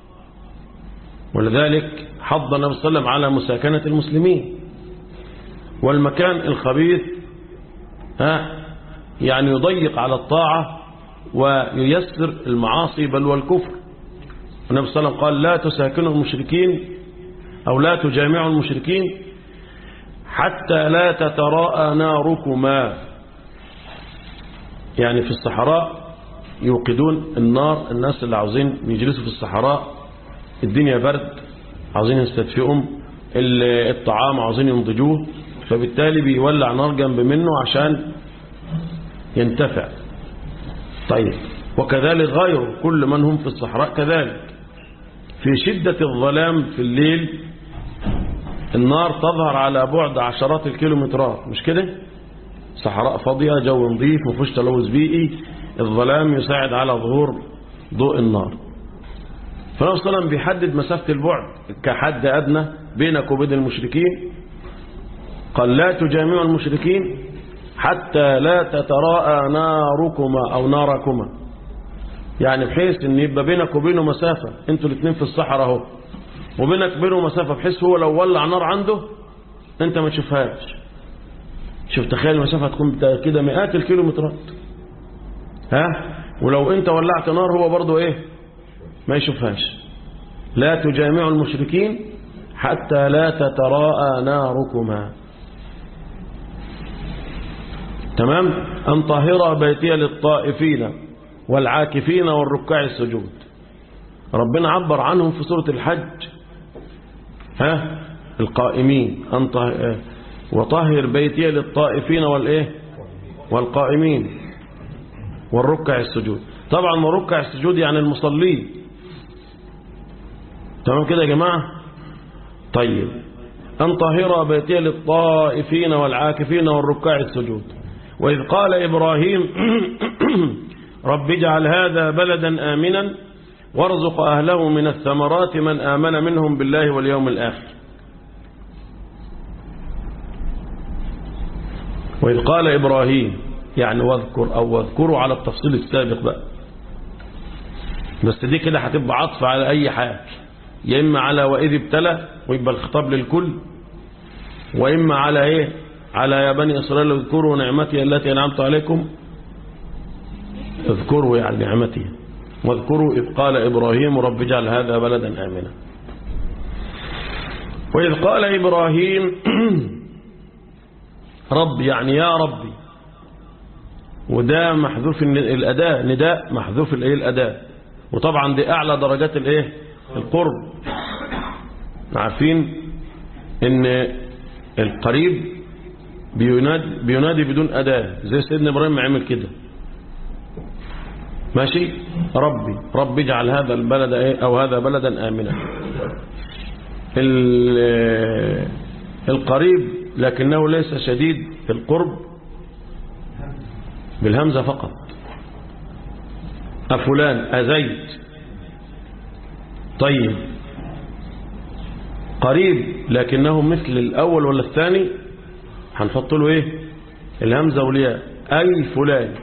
ولذلك حض النبي صلى الله عليه وسلم على مساكنة المسلمين والمكان الخبيث ها يعني يضيق على الطاعة وييسر المعاصي بل والكفر النبي صلى الله عليه وسلم قال لا تساكنوا المشركين أو لا تجامعوا المشركين حتى لا تتراءى ناركما يعني في الصحراء يوقدون النار الناس اللي عاوزين يجلسوا في الصحراء الدنيا برد عاوزين يستدفئهم الطعام عاوزين ينضجوه فبالتالي بيولع نار جنب منه عشان ينتفع طيب وكذلك غيره كل من هم في الصحراء كذلك في شدة الظلام في الليل النار تظهر على بعد عشرات الكيلومترات مش كده صحراء فاضية جو نظيف مفيش تلوث بيئي الظلام يساعد على ظهور ضوء النار فالنبي صلى الله عليه وسلم بيحدد مسافة البعد كحد أدنى بينك وبين المشركين قال لا تجامعوا المشركين حتى لا تتراءى ناركما أو ناركما يعني بحيث ان يبقى بينك وبينه مسافة انتوا الاثنين في الصحراء اهو وبينك وبينه مسافة بحيث هو لو ولع نار عنده انت ما تشوفهاش شوف تخيل المسافة تكون كده مئات الكيلومترات ها ولو انت ولعت نار هو برضه ايه ما يشوفهاش لا تجامعوا المشركين حتى لا تتراءى ناركما تمام أن طهر بيتي للطائفين والعاكفين والركاع السجود ربنا عبر عنهم في سورة الحج ها القائمين أن طهر وطهر بيتي للطائفين والإيه والقائمين والركع السجود طبعا وركع السجود يعني المصلين تمام كده يا جماعة طيب أن طهر بيتي للطائفين والعاكفين والركاع السجود وإذ قال إبراهيم رب اجعل هذا بلدا آمنا وارزق أهله من الثمرات من آمن منهم بالله واليوم الآخر وإذ قال إبراهيم يعني واذكر أو واذكروا على التفصيل السابق بقى بس دي كده هتبقى عطف على أي حاجة يا إما على وإذ ابتلى ويبقى الخطاب للكل وإما على إيه على يا بني إسرائيل اذكروا نعمتي التي أنعمت عليكم اذكروا يعني نعمتي واذكروا إذ قال إبراهيم رب اجعل هذا بلدا آمنا وإذ قال إبراهيم رب يعني يا ربي وده محذوف الن- الأداة نداء محذوف الايه الأداة وطبعا دي أعلى درجات الايه القرب عارفين ان القريب بينادي, بينادي بدون أداة زي سيدنا إبراهيم ما عمل كده ماشي ربي ربي اجعل هذا البلد ايه او هذا بلدا آمنا ال- القريب لكنه ليس شديد في القرب بالهمزة فقط أفلان أزيت طيب قريب لكنه مثل الأول ولا الثاني هنحط له إيه الهمزة والياء أي فلان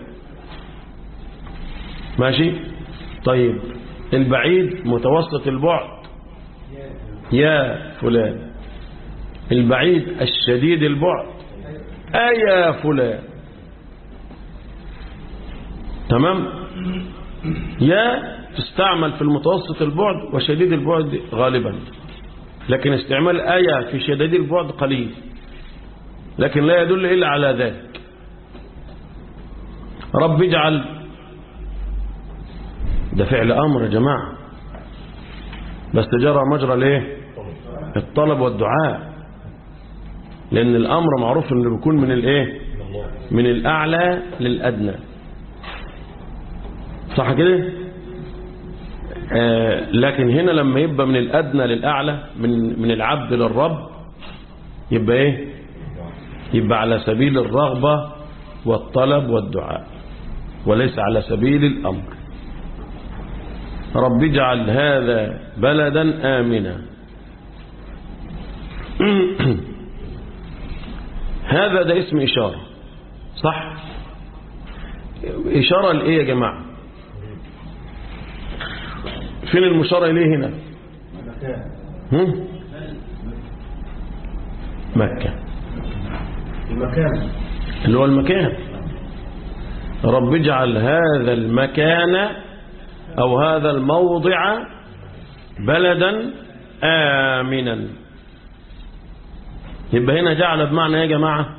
ماشي طيب البعيد متوسط البعد يا فلان البعيد الشديد البعد أيا فلان تمام يا تستعمل في المتوسط البعد وشديد البعد غالبا لكن استعمال آية في شديد البعد قليل لكن لا يدل إلا على ذلك رب اجعل ده فعل أمر يا جماعة بس جرى مجرى الايه الطلب والدعاء لأن الأمر معروف أنه بيكون من الايه من الأعلى للأدنى صح كده آه لكن هنا لما يبقى من الأدنى للأعلى من من العبد للرب يبقى ايه يبقى على سبيل الرغبة والطلب والدعاء وليس على سبيل الأمر رب اجعل هذا بلدا آمنا هذا ده اسم إشارة صح إشارة لإيه يا جماعة فين المشارة إليه هنا هم؟ مكة المكان اللي هو المكان رب اجعل هذا المكان أو هذا الموضع بلدا آمنا يبقى هنا جعل بمعنى ايه يا جماعة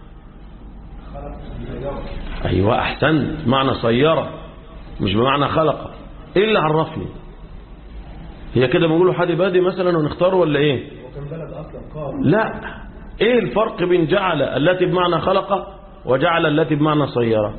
أيوة أحسنت معنى صيرة مش بمعنى خلق إيه اللي عرفني هي كده بنقوله حد بادي مثلا ونختاره ولا ايه هو كان بلد اصلا قام لا ايه الفرق بين جعل التي بمعنى خلق وجعل التي بمعنى صيرة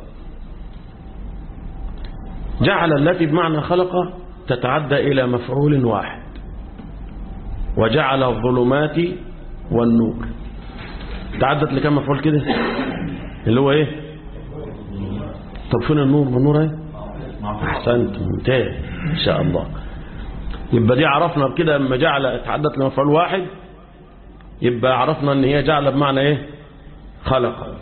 جعل التي بمعنى خلق تتعدى إلى مفعول واحد وجعل الظلمات والنور تعدت لكم مفعول كده اللي هو ايه طب فين النور والنور ايه احسنت ممتاز ان شاء الله يبقى دي عرفنا بكده لما جعل تعدت لمفعول واحد يبقى عرفنا ان هي جعل بمعنى ايه خلق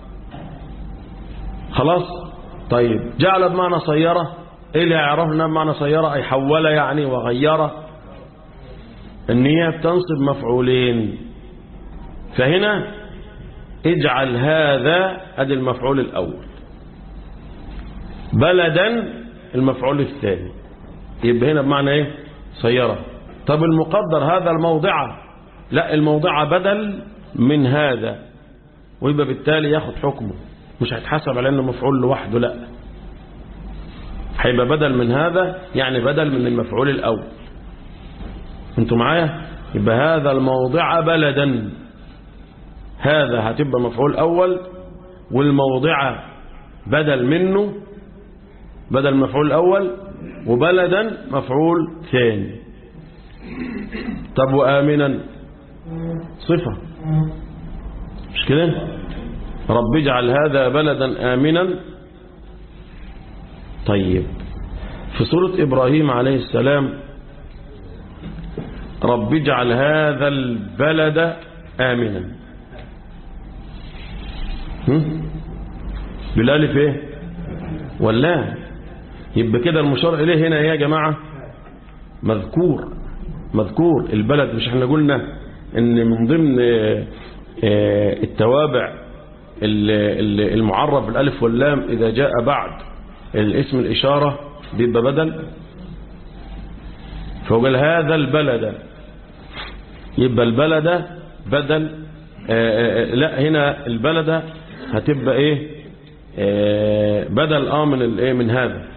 خلاص طيب جعل بمعنى صيرة ايه اللي عرفنا بمعنى صيرة اي حول يعني وغير ان هي بتنصب مفعولين فهنا اجعل هذا ادي المفعول الاول بلدا المفعول الثاني يبقى هنا بمعنى ايه صيرة طب المقدر هذا الموضع لا الموضع بدل من هذا ويبقى بالتالي ياخد حكمه مش هيتحسب على انه مفعول لوحده لا هيبقى بدل من هذا يعني بدل من المفعول الاول انتوا معايا يبقى هذا الموضع بلدا هذا هتبقى مفعول اول والموضع بدل منه بدل المفعول الاول وبلدا مفعول ثاني طب وامنا صفه مش كده رب اجعل هذا بلدا آمنا طيب في سورة إبراهيم عليه السلام رب اجعل هذا البلد آمنا هم؟ بالالف ايه ولا يبقى كده المشار اليه هنا يا جماعة مذكور مذكور البلد مش احنا قلنا ان من ضمن التوابع المعرف بالالف واللام اذا جاء بعد الاسم الاشارة بيبقى بدل فقال هذا البلد يبقى البلد بدل لا هنا البلد هتبقى ايه آه، بدل اه من الايه من هذا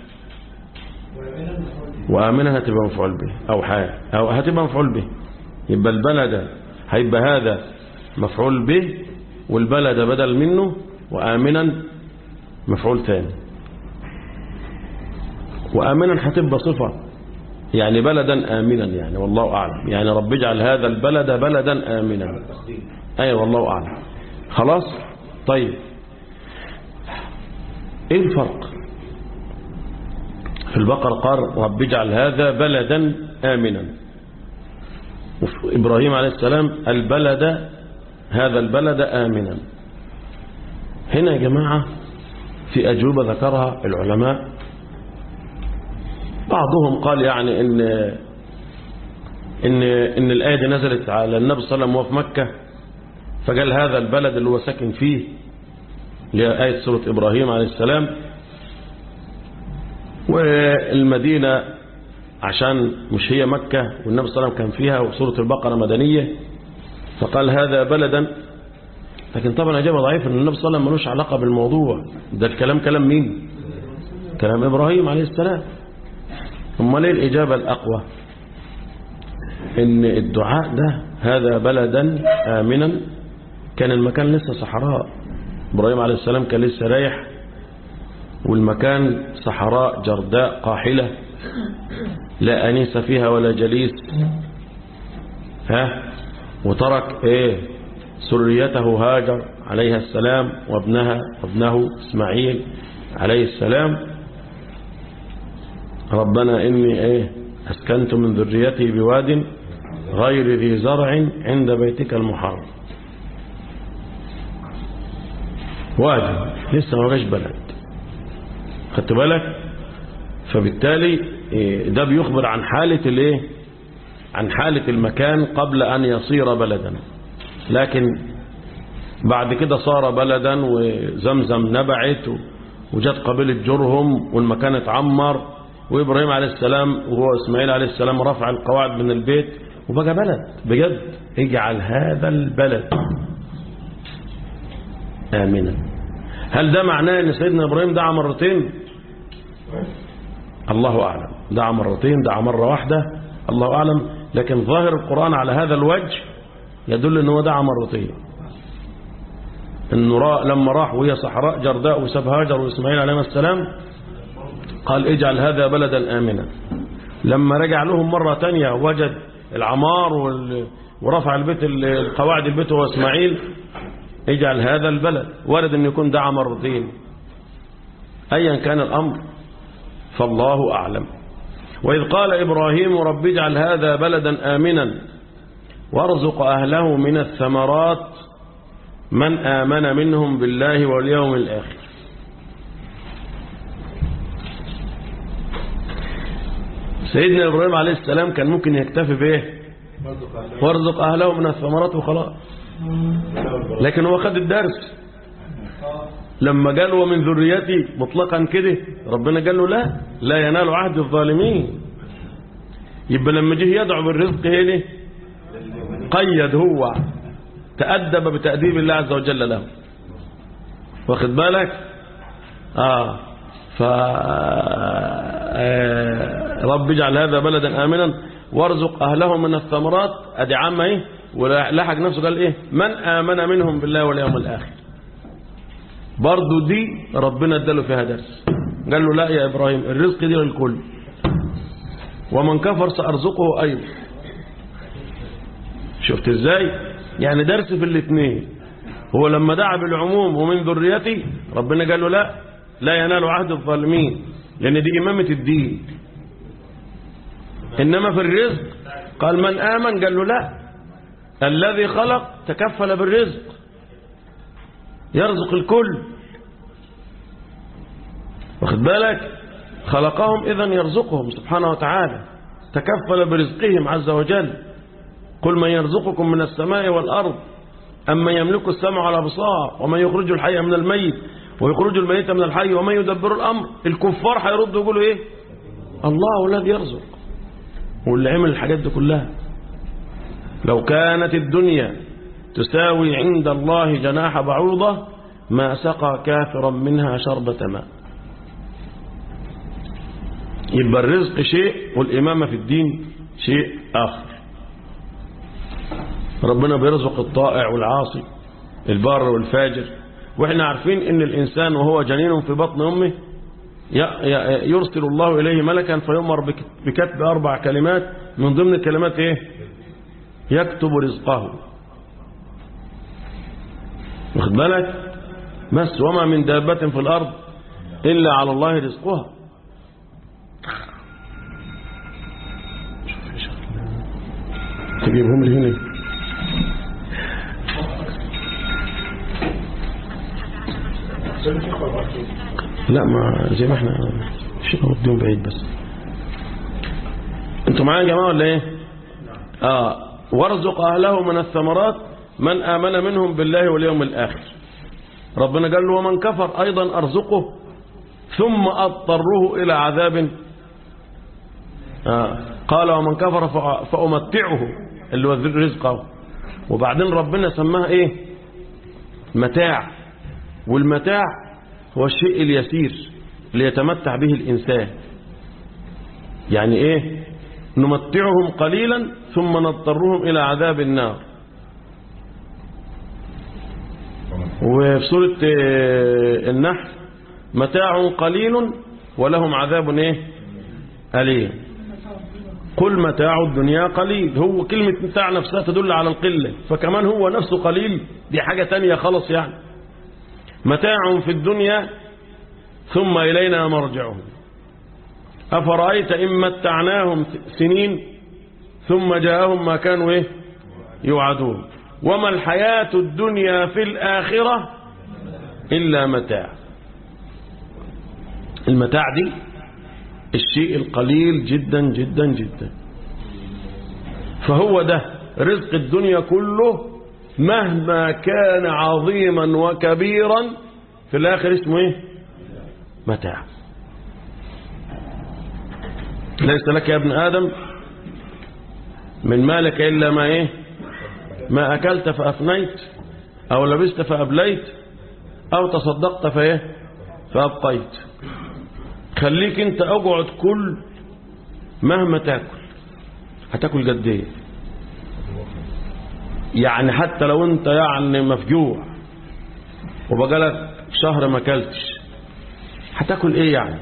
وآمنا هتبقى مفعول به أو حال أو هتبقى مفعول به يبقى البلد هيبقى هذا مفعول به والبلد بدل منه وآمنا مفعول ثاني وآمنا هتبقى صفة يعني بلدا آمنا يعني والله أعلم يعني رب اجعل هذا البلد بلدا آمنا أي والله أعلم خلاص طيب ايه الفرق في البقرة قال رب اجعل هذا بلدا آمنا وفي إبراهيم عليه السلام البلد هذا البلد آمنا هنا يا جماعة في أجوبة ذكرها العلماء بعضهم قال يعني إن إن إن الآية دي نزلت على النبي صلى الله عليه وسلم وهو في مكة فقال هذا البلد اللي هو ساكن فيه اللي هي آية سورة إبراهيم عليه السلام والمدينة عشان مش هي مكة والنبي صلى الله عليه وسلم كان فيها وسورة البقرة مدنية فقال هذا بلدا لكن طبعا إجابة ضعيفة أن النبي صلى الله عليه وسلم ملوش علاقة بالموضوع ده الكلام كلام مين كلام إبراهيم عليه السلام أما ليه الإجابة الأقوى إن الدعاء ده هذا بلدا آمنا كان المكان لسه صحراء إبراهيم عليه السلام كان لسه رايح والمكان صحراء جرداء قاحلة لا أنيس فيها ولا جليس ها وترك ايه سريته هاجر عليها السلام وابنها وابنه اسماعيل عليه السلام ربنا إني ايه أسكنت من ذريتي بواد غير ذي زرع عند بيتك المحرم وادي لسه ما جاش بلد خدت بالك فبالتالي إيه، ده بيخبر عن حالة الايه عن حالة المكان قبل أن يصير بلدا لكن بعد كده صار بلدا وزمزم نبعت وجت قبيلة جرهم والمكان اتعمر وإبراهيم عليه السلام وهو إسماعيل عليه السلام رفع القواعد من البيت وبقى بلد بجد اجعل هذا البلد آمنا هل ده معناه ان سيدنا إبراهيم دعا مرتين الله أعلم دعا مرتين دعا مرة واحدة الله أعلم لكن ظاهر القرآن على هذا الوجه يدل أنه دعا مرتين انه را لما راح وهي صحراء جرداء وساب هاجر واسماعيل عليهما السلام قال اجعل هذا بلدا آمنا لما رجع لهم مرة تانية وجد العمار وال... ورفع البيت القواعد البيت هو اسماعيل اجعل هذا البلد وارد ان يكون دعا مرتين ايا كان الامر فالله اعلم واذ قال ابراهيم رب اجعل هذا بلدا امنا وارزق اهله من الثمرات من آمن منهم بالله واليوم الآخر سيدنا إبراهيم عليه السلام كان ممكن يكتفي بإيه وارزق أهله من الثمرات وخلاص لكن هو خد الدرس لما قال ومن ذريتي مطلقا كده ربنا قال له لا لا ينال عهد الظالمين يبقى لما جه يدعو بالرزق هنا قيد هو تأدب بتأديب الله عز وجل له واخد بالك آه ف آه رب اجعل هذا بلدا آمنا وارزق أهله من الثمرات أدي عامة إيه ولحق نفسه قال إيه من آمن منهم بالله واليوم الآخر برضو دي ربنا اداله فيها درس قال له لا يا إبراهيم الرزق دي للكل ومن كفر سأرزقه أيضا شفت ازاي يعني درس في الاثنين هو لما دعا بالعموم ومن ذريتي ربنا قال له لا لا ينال عهد الظالمين لأن دي إمامة الدين إنما في الرزق قال من آمن قال له لا الذي خلق تكفل بالرزق يرزق الكل واخد بالك خلقهم إذا يرزقهم سبحانه وتعالى تكفل برزقهم عز وجل قل من يرزقكم من السماء والأرض أما يملك السمع على بصار ومن يخرج الحي من الميت ويخرج الميت من الحي ومن يدبر الأمر الكفار هيردوا يقولوا إيه الله الذي يرزق واللي عمل الحاجات دي كلها لو كانت الدنيا تساوي عند الله جناح بعوضة ما سقى كافرا منها شربة ماء يبقى الرزق شيء والإمامة في الدين شيء آخر ربنا بيرزق الطائع والعاصي البار والفاجر واحنا عارفين ان الانسان وهو جنين في بطن امه يرسل الله اليه ملكا فيؤمر بكتب اربع كلمات من ضمن الكلمات ايه يكتب رزقه واخد بالك بس وما من دابة في الارض الا على الله رزقها تجيبهم لي هنا لا ما زي ما احنا مش نوديهم بعيد بس انتوا معايا يا جماعه ولا ايه اه وارزق اهله من الثمرات من امن منهم بالله واليوم الاخر ربنا قال له ومن كفر ايضا ارزقه ثم اضطره الى عذاب آه. قال ومن كفر فامتعه اللي هو رزقه وبعدين ربنا سماها ايه متاع والمتاع هو الشيء اليسير ليتمتع به الإنسان يعني إيه نمتعهم قليلا ثم نضطرهم إلى عذاب النار وفي سورة النحل متاع قليل ولهم عذاب إيه أليم قل متاع الدنيا قليل هو كلمة متاع نفسها تدل على القلة فكمان هو نفسه قليل دي حاجة تانية خلص يعني متاع في الدنيا ثم إلينا مرجعهم أفرأيت إن متعناهم سنين ثم جاءهم ما كانوا إيه يوعدون وما الحياة الدنيا في الآخرة إلا متاع المتاع دي الشيء القليل جدا جدا جدا فهو ده رزق الدنيا كله مهما كان عظيما وكبيرا في الآخر اسمه ايه متاع ليس لك يا ابن آدم من مالك إلا ما ايه ما أكلت فأفنيت أو لبست فأبليت أو تصدقت فايه فأبقيت خليك انت اقعد كل مهما تاكل هتاكل قد ايه يعني حتى لو انت يعني مفجوع وبقالك شهر ما اكلتش هتاكل ايه يعني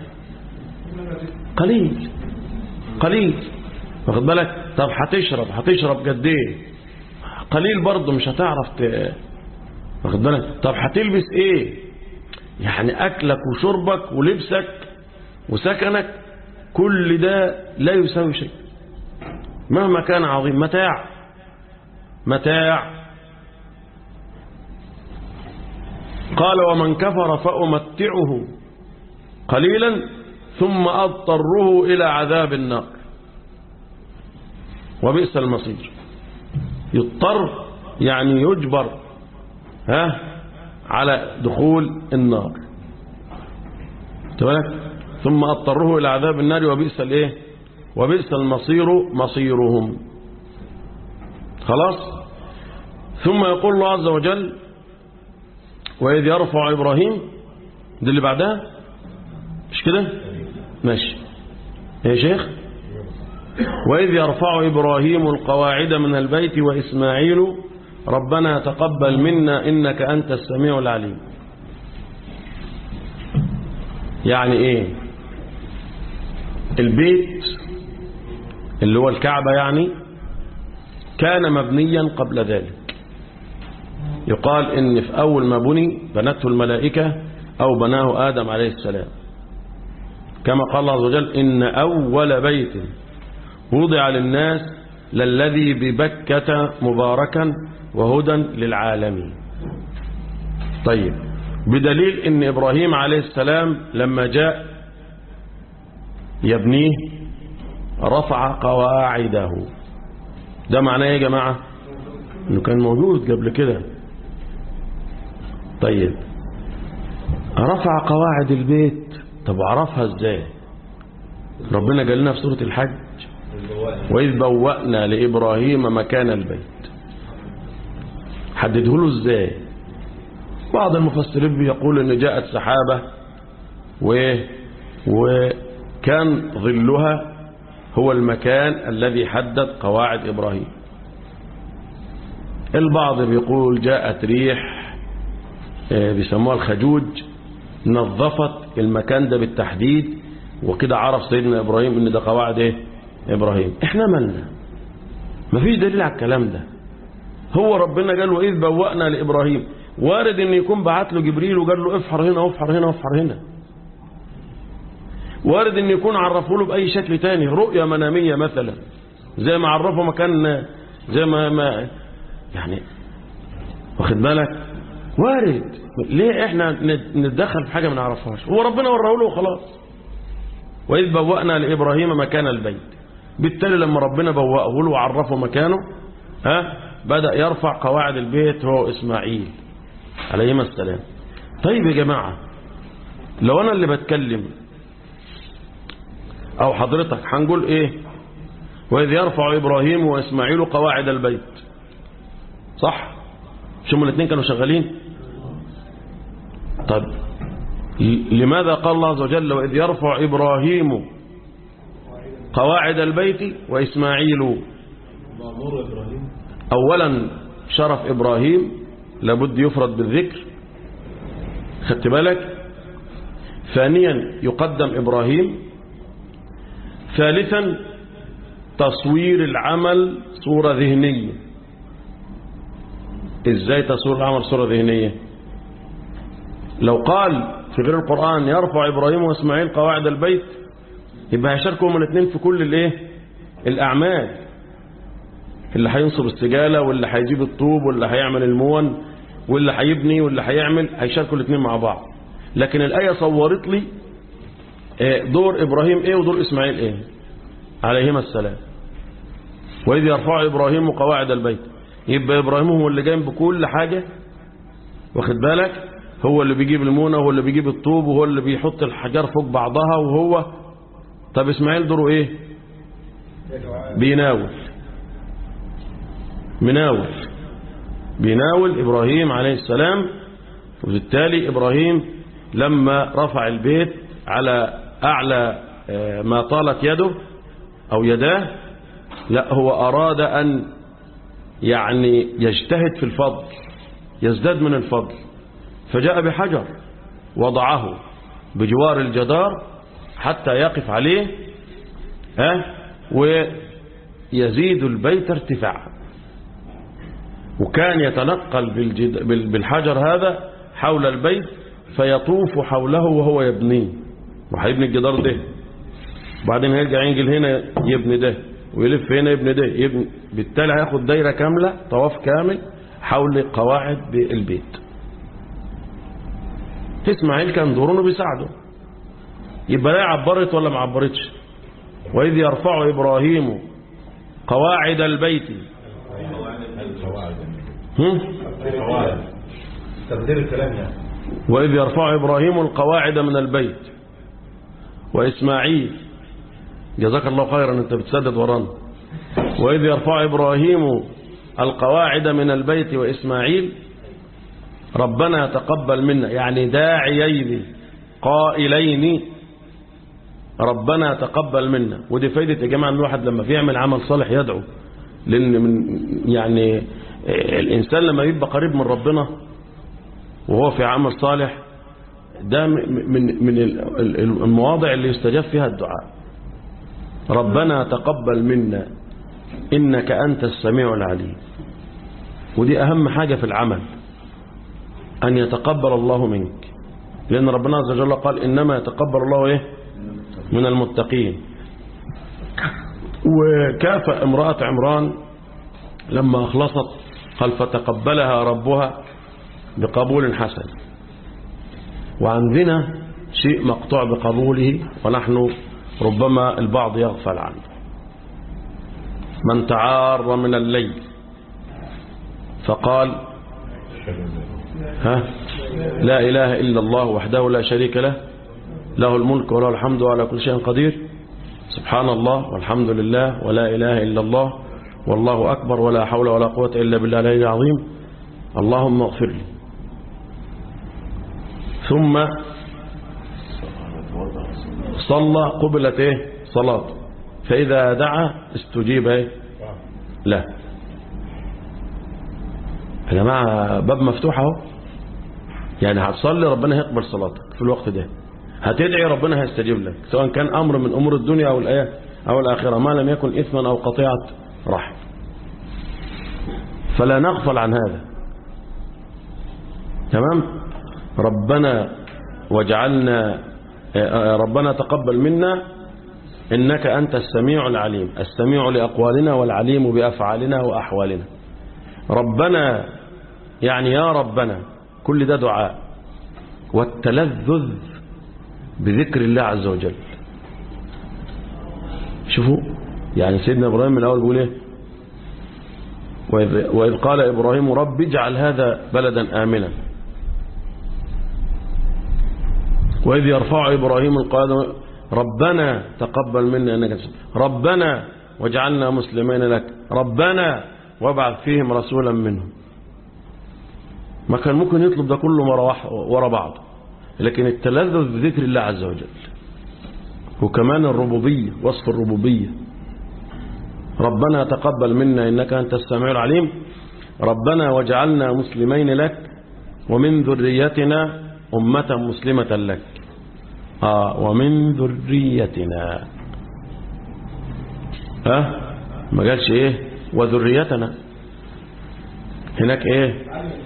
قليل قليل واخد بالك طب هتشرب هتشرب قد ايه قليل برضه مش هتعرف ت... واخد بالك طب هتلبس ايه يعني اكلك وشربك ولبسك وسكنك كل ده لا يساوي شيء مهما كان عظيم متاع متاع قال ومن كفر فأمتعه قليلا ثم أضطره إلى عذاب النار وبئس المصير يضطر يعني يجبر ها على دخول النار تبالك ثم اضطره الى عذاب النار وبئس الايه وبئس المصير مصيرهم خلاص ثم يقول الله عز وجل واذ يرفع ابراهيم دي اللي بعدها مش كده ماشي يا شيخ واذ يرفع ابراهيم القواعد من البيت واسماعيل ربنا تقبل منا انك انت السميع العليم يعني ايه البيت اللي هو الكعبة يعني كان مبنيا قبل ذلك يقال ان في اول ما بني بنته الملائكة او بناه ادم عليه السلام كما قال الله عز وجل ان اول بيت وضع للناس للذي ببكة مباركا وهدى للعالمين طيب بدليل ان ابراهيم عليه السلام لما جاء يبنيه رفع قواعده ده معناه يا جماعة انه كان موجود قبل كده طيب رفع قواعد البيت طب عرفها ازاي ربنا قال لنا في سورة الحج وإذ بوأنا لإبراهيم مكان البيت حدده له ازاي بعض المفسرين بيقول ان جاءت سحابة و وكان ظلها هو المكان الذي حدد قواعد إبراهيم البعض بيقول جاءت ريح آه، بيسموها الخجوج نظفت المكان ده بالتحديد وكده عرف سيدنا إبراهيم ان ده قواعد ايه إبراهيم احنا مالنا مفيش دليل على الكلام ده هو ربنا قال وإذ بوأنا لإبراهيم وارد ان يكون بعت له جبريل وقال له افحر هنا وافحر هنا وافحر هنا وارد ان يكون عرفوا له باي شكل تاني رؤية منامية مثلا زي ما عرفوا مكان زي ما, ما يعني واخد بالك وارد ليه احنا نتدخل في حاجة ما نعرفهاش هو ربنا وراه له وخلاص وإذ بوأنا لإبراهيم مكان البيت بالتالي لما ربنا بوأه له وعرفه مكانه ها بدأ يرفع قواعد البيت هو إسماعيل عليهما السلام طيب يا جماعة لو أنا اللي بتكلم أو حضرتك هنقول إيه وإذ يرفع إبراهيم وإسماعيل قواعد البيت صح مش هم الاثنين كانوا شغالين طب لماذا قال الله عز وجل وإذ يرفع إبراهيم قواعد البيت وإسماعيل مأمور إبراهيم أولا شرف إبراهيم لابد يفرد بالذكر خدت بالك ثانيا يقدم إبراهيم ثالثا تصوير العمل صورة ذهنية ازاي تصوير العمل صورة ذهنية لو قال في غير القرآن يرفع إبراهيم وإسماعيل قواعد البيت يبقى هيشاركهم الاثنين في كل الايه الأعمال اللي هينصب السجالة واللي هيجيب الطوب واللي هيعمل المون واللي هيبني واللي هيعمل هيشاركوا الاثنين مع بعض لكن الآية صورت لي دور إبراهيم ايه ودور إسماعيل ايه عليهما السلام وإذ يرفع إبراهيم قواعد البيت يبقى إبراهيم هو اللي جاي بكل حاجة واخد بالك هو اللي بيجيب المونة وهو اللي بيجيب الطوب وهو اللي بيحط الحجار فوق بعضها وهو طب إسماعيل دوره ايه بيناول مناول بيناول إبراهيم عليه السلام وبالتالي إبراهيم لما رفع البيت على أعلى ما طالت يده أو يداه لا هو أراد أن يعني يجتهد في الفضل يزداد من الفضل فجاء بحجر وضعه بجوار الجدار حتى يقف عليه ها ويزيد البيت ارتفاعا وكان يتنقل بالحجر هذا حول البيت فيطوف حوله وهو يبنيه وهيبني الجدار ده وبعدين هيرجع ينجل هنا يبني ده ويلف هنا يبني ده يبني بالتالي هياخد دايرة كاملة طواف كامل حول قواعد البيت اسماعيل كان دوره انه بيساعده يبقى لا عبرت ولا ما عبرتش وإذ يرفع إبراهيم قواعد البيت هم؟ تقدير الكلام يعني وإذ يرفع إبراهيم القواعد من البيت وإسماعيل جزاك الله خيرا أنت بتسدد ورانا وإذ يرفع إبراهيم القواعد من البيت وإسماعيل ربنا تقبل منا يعني داعيين قائلين ربنا تقبل منا ودي فايدة يا جماعة ان الواحد لما بيعمل عمل صالح يدعو لأن من يعني الإنسان لما يبقى قريب من ربنا وهو في عمل صالح ده من من المواضع اللي يستجاب فيها الدعاء ربنا تقبل منا إنك أنت السميع العليم ودي أهم حاجة في العمل أن يتقبل الله منك لأن ربنا عز وجل قال إنما يتقبل الله إيه من المتقين وكاف امرأة عمران لما أخلصت قال فتقبلها ربها بقبول حسن وعندنا شيء مقطوع بقبوله ونحن ربما البعض يغفل عنه من تعار من الليل فقال ها لا إله إلا الله وحده لا شريك له له الملك وله الحمد وعلى كل شيء قدير سبحان الله والحمد لله ولا إله إلا الله والله أكبر ولا حول ولا قوة إلا بالله العلي العظيم اللهم اغفر لي ثم صلى قبلت ايه صلاته فإذا دعا استجيب ايه لا يا جماعة باب مفتوح اهو يعني هتصلي ربنا هيقبل صلاتك في الوقت ده هتدعي ربنا هيستجيب لك سواء كان أمر من أمور الدنيا أو الآية أو الآخرة ما لم يكن إثما أو قطيعة رحم فلا نغفل عن هذا تمام ربنا واجعلنا ربنا تقبل منا إنك أنت السميع العليم السميع لأقوالنا والعليم بأفعالنا وأحوالنا ربنا يعني يا ربنا كل ده دعاء والتلذذ بذكر الله عز وجل شوفوا يعني سيدنا إبراهيم من الأول بيقول إيه وإذ, وإذ قال إبراهيم رب اجعل هذا بلدا آمنا وإذ يرفع إبراهيم القادم ربنا تقبل منا إنك ربنا واجعلنا مسلمين لك ربنا وابعث فيهم رسولا منهم ما كان ممكن يطلب ده كله ورا بعض لكن التلذذ بذكر الله عز وجل وكمان الربوبية وصف الربوبية ربنا تقبل منا إنك أنت السميع العليم ربنا واجعلنا مسلمين لك ومن ذريتنا أمة مسلمة لك آه ومن ذريتنا ها أه؟ ما قالش ايه وذريتنا هناك ايه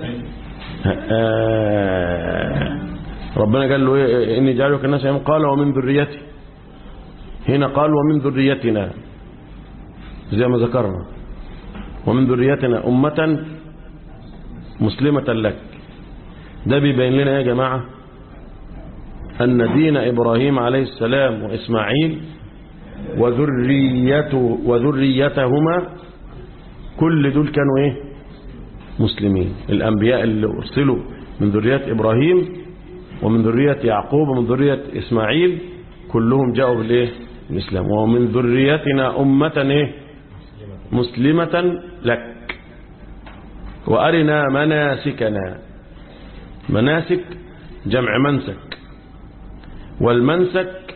آه ربنا قال له إيه إني جعلك الناس يوم قال ومن ذريتي هنا قال ومن ذريتنا زي ما ذكرنا ومن ذريتنا أمة مسلمة لك ده بيبين لنا يا جماعة أن دين إبراهيم عليه السلام وإسماعيل وذريته وذريتهما كل دول كانوا إيه مسلمين الأنبياء اللي أرسلوا من ذرية إبراهيم ومن ذرية يعقوب ومن ذرية إسماعيل كلهم جاءوا بالإيه الإسلام ومن ذريتنا أمة إيه مسلمة لك وأرنا مناسكنا مناسك جمع منسك والمنسك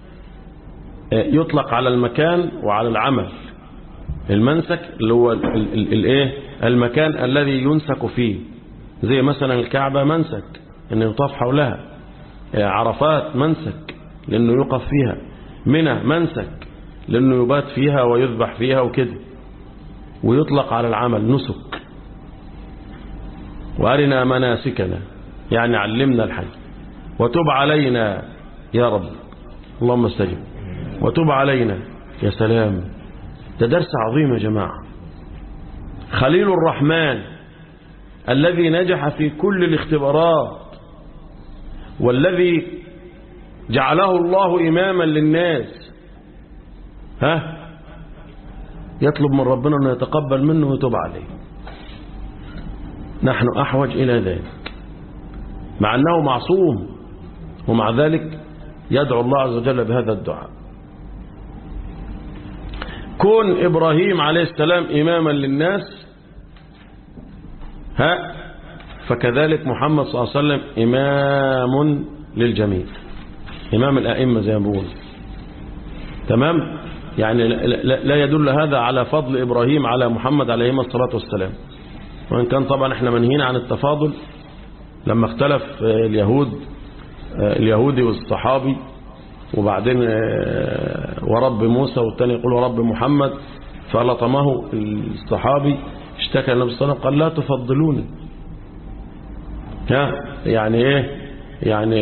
يطلق على المكان وعلى العمل المنسك اللي هو الايه المكان الذي ينسك فيه زي مثلا الكعبة منسك انه يطاف حولها عرفات منسك لانه يوقف فيها منى منسك لانه يبات فيها ويذبح فيها وكده ويطلق على العمل نسك وارنا مناسكنا يعني علمنا الحج وتب علينا يا رب اللهم استجب وتب علينا يا سلام ده درس عظيم يا جماعة خليل الرحمن الذي نجح في كل الاختبارات والذي جعله الله إماما للناس ها يطلب من ربنا أنه يتقبل منه ويتوب عليه نحن أحوج إلى ذلك مع أنه معصوم ومع ذلك يدعو الله عز وجل بهذا الدعاء كون إبراهيم عليه السلام إماما للناس ها فكذلك محمد صلى الله عليه وسلم إمام للجميع إمام الأئمة زي ما بقول تمام يعني لا يدل هذا على فضل إبراهيم على محمد عليه الصلاة والسلام وإن كان طبعا احنا منهينا عن التفاضل لما اختلف اليهود اليهودي والصحابي وبعدين ورب موسى والثاني يقول ورب محمد فلطمه الصحابي اشتكى النبي صلى الله عليه وسلم قال لا تفضلوني ها يعني ايه يعني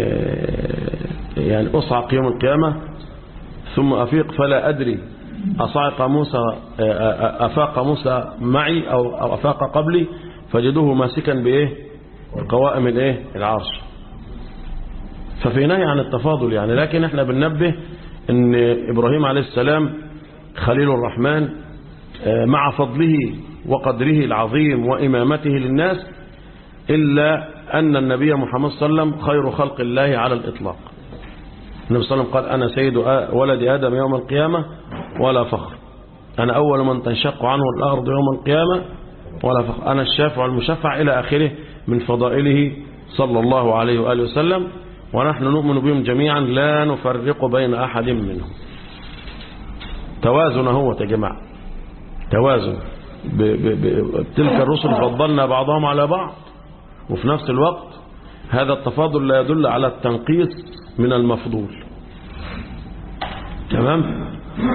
يعني اصعق يوم القيامة ثم افيق فلا ادري اصعق موسى افاق موسى معي او افاق قبلي فجدوه ماسكا بايه قوائم الايه العرش ففي نهي عن التفاضل يعني لكن احنا بننبه ان ابراهيم عليه السلام خليل الرحمن مع فضله وقدره العظيم وإمامته للناس إلا أن النبي محمد صلى الله عليه وسلم خير خلق الله على الإطلاق النبي صلى الله عليه وسلم قال أنا سيد ولد آدم يوم القيامة ولا فخر أنا أول من تنشق عنه الأرض يوم القيامة ولا فخر أنا الشافع المشفع إلى آخره من فضائله صلى الله عليه وآله وسلم ونحن نؤمن بهم جميعا لا نفرق بين أحد منهم توازن هو يا جماعة توازن ب ب ب تلك الرسل فضلنا بعضهم على بعض وفي نفس الوقت هذا التفاضل لا يدل على التنقيص من المفضول تمام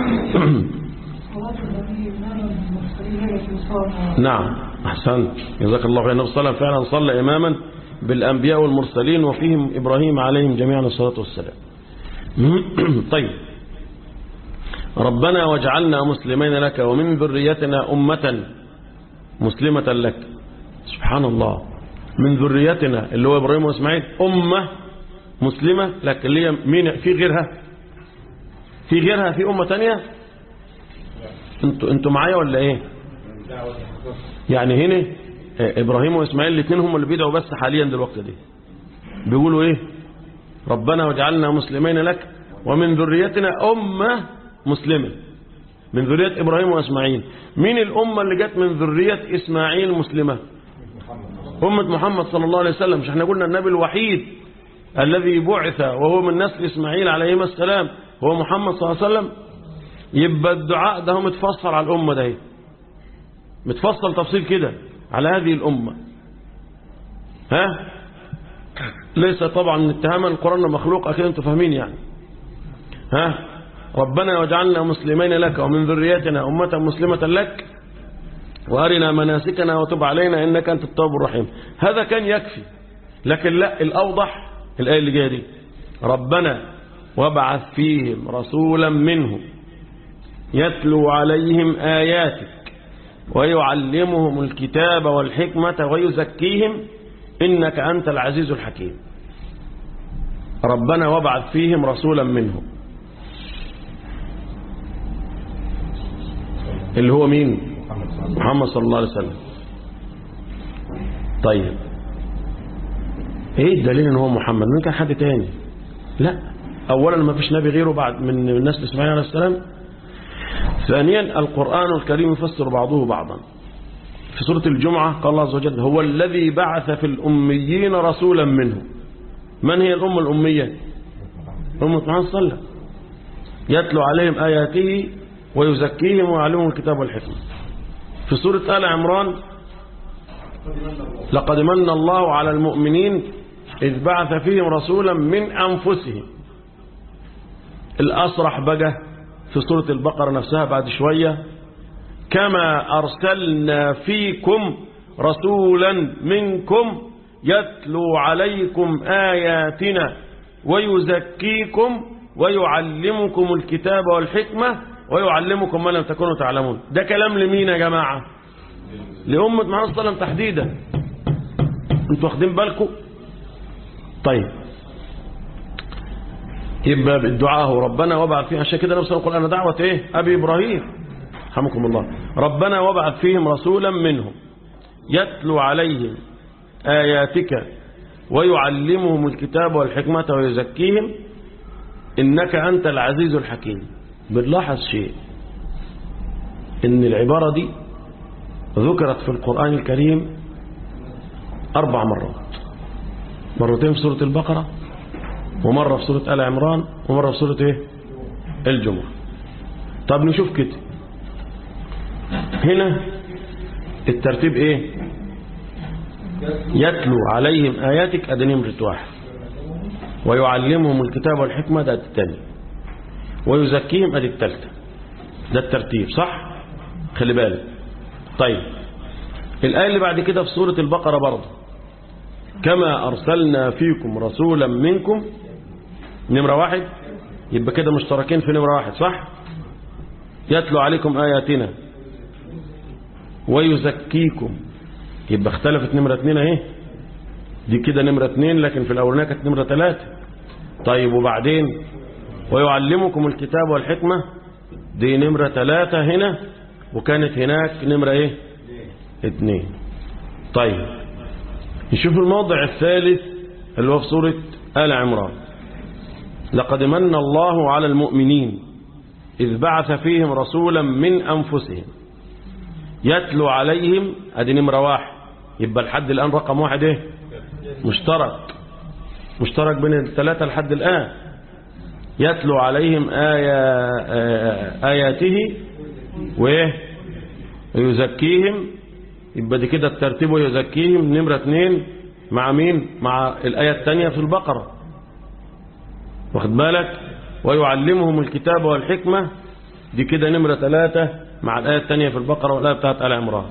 نعم أحسنت جزاك الله خير النبي صلى الله عليه وسلم فعلا صلى إماما بالأنبياء والمرسلين وفيهم إبراهيم عليهم جميعا الصلاة والسلام طيب ربنا واجعلنا مسلمين لك ومن ذريتنا أمة مسلمة لك سبحان الله من ذريتنا اللي هو إبراهيم وإسماعيل أمة مسلمة لك اللي هي مين في غيرها في غيرها في أمة تانية انتوا انتوا معايا ولا ايه يعني هنا ابراهيم واسماعيل الاثنين هم اللي بيدعوا بس حاليا دلوقتي دي بيقولوا ايه ربنا واجعلنا مسلمين لك ومن ذريتنا أمة مسلمة من ذرية إبراهيم وإسماعيل مين الأمة اللي جت من ذرية إسماعيل مسلمة أمة محمد صلى الله عليه وسلم مش احنا قلنا النبي الوحيد الذي بعث وهو من نسل إسماعيل عليه السلام هو محمد صلى الله عليه وسلم يبقى الدعاء ده هو متفصل على الأمة ده متفصل تفصيل كده على هذه الأمة ها ليس طبعا اتهاما القرآن مخلوق أكيد أنتم فاهمين يعني ها ربنا واجعلنا مسلمين لك ومن ذريتنا أمة مسلمة لك وأرنا مناسكنا وتب علينا إنك أنت التواب الرحيم هذا كان يكفي لكن لا الأوضح الآية اللي جايه دي ربنا وابعث فيهم رسولا منهم يتلو عليهم آياتك ويعلمهم الكتاب والحكمة ويزكيهم إنك أنت العزيز الحكيم ربنا وابعث فيهم رسولا منهم اللي هو مين محمد صلى الله عليه وسلم طيب ايه الدليل ان هو محمد من كان حد تاني لا اولا ما فيش نبي غيره بعد من الناس اسماعيل عليه السلام ثانيا القرآن الكريم يفسر بعضه بعضا في سورة الجمعة قال الله عز وجل هو الذي بعث في الأميين رسولا منه من هي الأمة الأمية أمة محمد صلى الله عليه وسلم يتلو عليهم آياته ويزكيهم ويعلمهم الكتاب والحكمة في سورة آل عمران لقد من الله على المؤمنين إذ بعث فيهم رسولا من أنفسهم الأصرح بقى في سورة البقرة نفسها بعد شوية كما أرسلنا فيكم رسولا منكم يتلو عليكم آياتنا ويزكيكم ويعلمكم الكتاب والحكمة ويعلمكم ما لم تكونوا تعلمون ده كلام لمين يا جماعة لأمة محمد صلى الله عليه وسلم تحديدا انتوا واخدين بالكم طيب يبقى بالدعاء هو ربنا وابعث فيهم عشان كده نفسه القرآن دعوة ايه أبي إبراهيم رحمكم الله ربنا وابعث فيهم رسولا منهم يتلو عليهم آياتك ويعلمهم الكتاب والحكمة ويزكيهم إنك أنت العزيز الحكيم بنلاحظ شيء إن العبارة دي ذكرت في القرآن الكريم أربع مرات مرتين في سورة البقرة ومرة في سورة آل عمران ومرة في سورة إيه؟ الجمعة طب نشوف كده هنا الترتيب إيه يتلو عليهم آياتك أدي نمرة واحد ويعلمهم الكتاب والحكمة ده الثاني ويزكيهم أدي الثالثة ده الترتيب صح خلي بالك طيب الآية اللي بعد كده في سورة البقرة برضه كما أرسلنا فيكم رسولا منكم نمرة واحد يبقى كده مشتركين في نمرة واحد صح يتلو عليكم آياتنا ويزكيكم يبقى اختلفت نمرة اتنين اهي دي كده نمرة اتنين لكن في الأولانية كانت نمرة تلاتة طيب وبعدين ويعلمكم الكتاب والحكمة دي نمرة تلاتة هنا وكانت هناك نمرة ايه اتنين طيب نشوف الموضع الثالث اللي هو في سورة آل عمران لقد من الله على المؤمنين إذ بعث فيهم رسولا من أنفسهم يتلو عليهم ادي نمرة واحد يبقى لحد الآن رقم واحد ايه مشترك مشترك بين الثلاثة لحد الآن يتلو عليهم آية آه، آياته وإيه ويزكيهم يبقى دي كده الترتيب ويزكيهم نمرة اتنين مع مين مع الآية الثانية في البقرة واخد بالك ويعلمهم الكتاب والحكمة دي كده نمرة ثلاثة مع الآية الثانية في البقرة والآية بتاعت آل عمران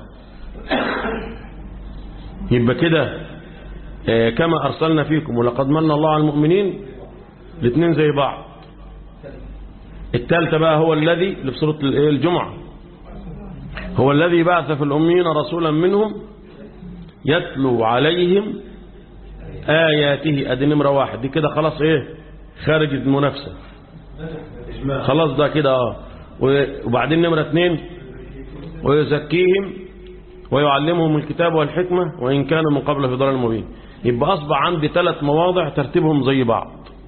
يبقى كده آه، كما أرسلنا فيكم ولقد من الله على المؤمنين الاثنين زي بعض الثالثة بقى هو الذي اللي في سورة الإيه؟ الجمعة هو الذي بعث في الأمين رسولا منهم يتلو عليهم آياته أدي نمرة واحد دي كده خلاص إيه خارج المنافسة خلاص ده كده اه وبعدين نمرة اثنين ويزكيهم ويعلمهم الكتاب والحكمة وإن كانوا من قبل في ضلال مبين يبقى أصبح عندي ثلاث مواضع ترتيبهم زي بعض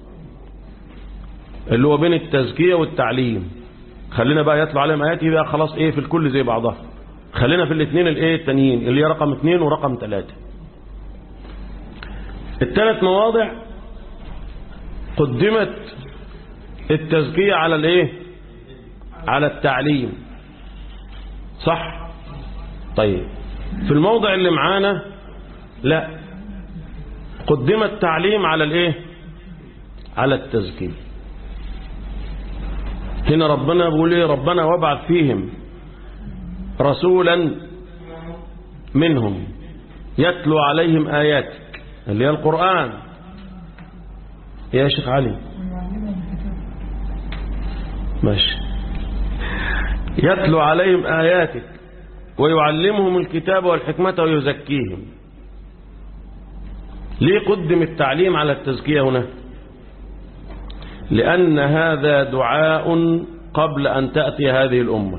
اللي هو بين التزكية والتعليم خلينا بقى يطلع عليهم آياته بقى خلاص إيه في الكل زي بعضها خلينا في الاثنين الايه التانيين اللي هي رقم اثنين ورقم ثلاثة الثلاث مواضع قدمت التزكية على الايه على التعليم صح طيب في الموضع اللي معانا لا قدم التعليم على الايه على التزكية هنا ربنا بيقول ايه ربنا وابعث فيهم رسولا منهم يتلو عليهم آياتك اللي هي القرآن يا شيخ علي ماشي يتلو عليهم آياتك ويعلمهم الكتاب والحكمة ويزكيهم ليه قدم التعليم على التزكية هنا لأن هذا دعاء قبل أن تأتي هذه الأمة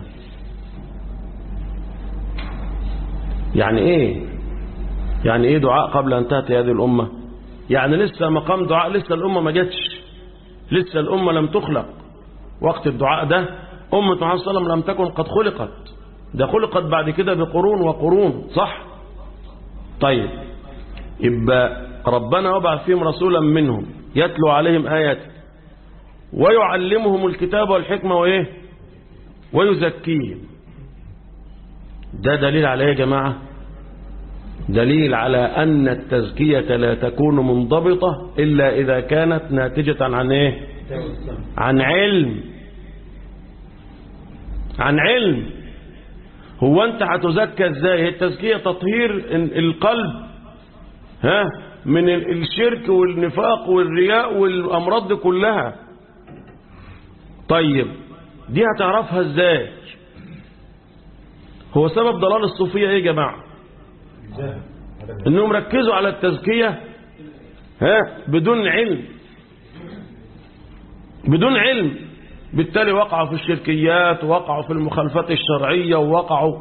يعني إيه يعني إيه دعاء قبل أن تأتي هذه الأمة يعني لسه مقام دعاء لسه الأمة ما جتش لسه الأمة لم تخلق وقت الدعاء ده أمة محمد صلى الله عليه وسلم لم تكن قد خلقت ده خلقت بعد كده بقرون وقرون صح طيب يبقى ربنا وضع فيهم رسولا منهم يتلو عليهم آياته ويعلمهم الكتاب والحكمة وإيه ويزكيهم ده دليل على ايه يا جماعة دليل على أن التزكية لا تكون منضبطة إلا إذا كانت ناتجة عن إيه عن علم عن علم هو أنت هتزكى إزاي هي التزكية تطهير القلب ها من الشرك والنفاق والرياء والأمراض دي كلها طيب دي هتعرفها إزاي هو سبب ضلال الصوفية ايه يا جماعة انهم ركزوا على التزكية ها بدون علم بدون علم بالتالي وقعوا في الشركيات ووقعوا في المخالفات الشرعية ووقعوا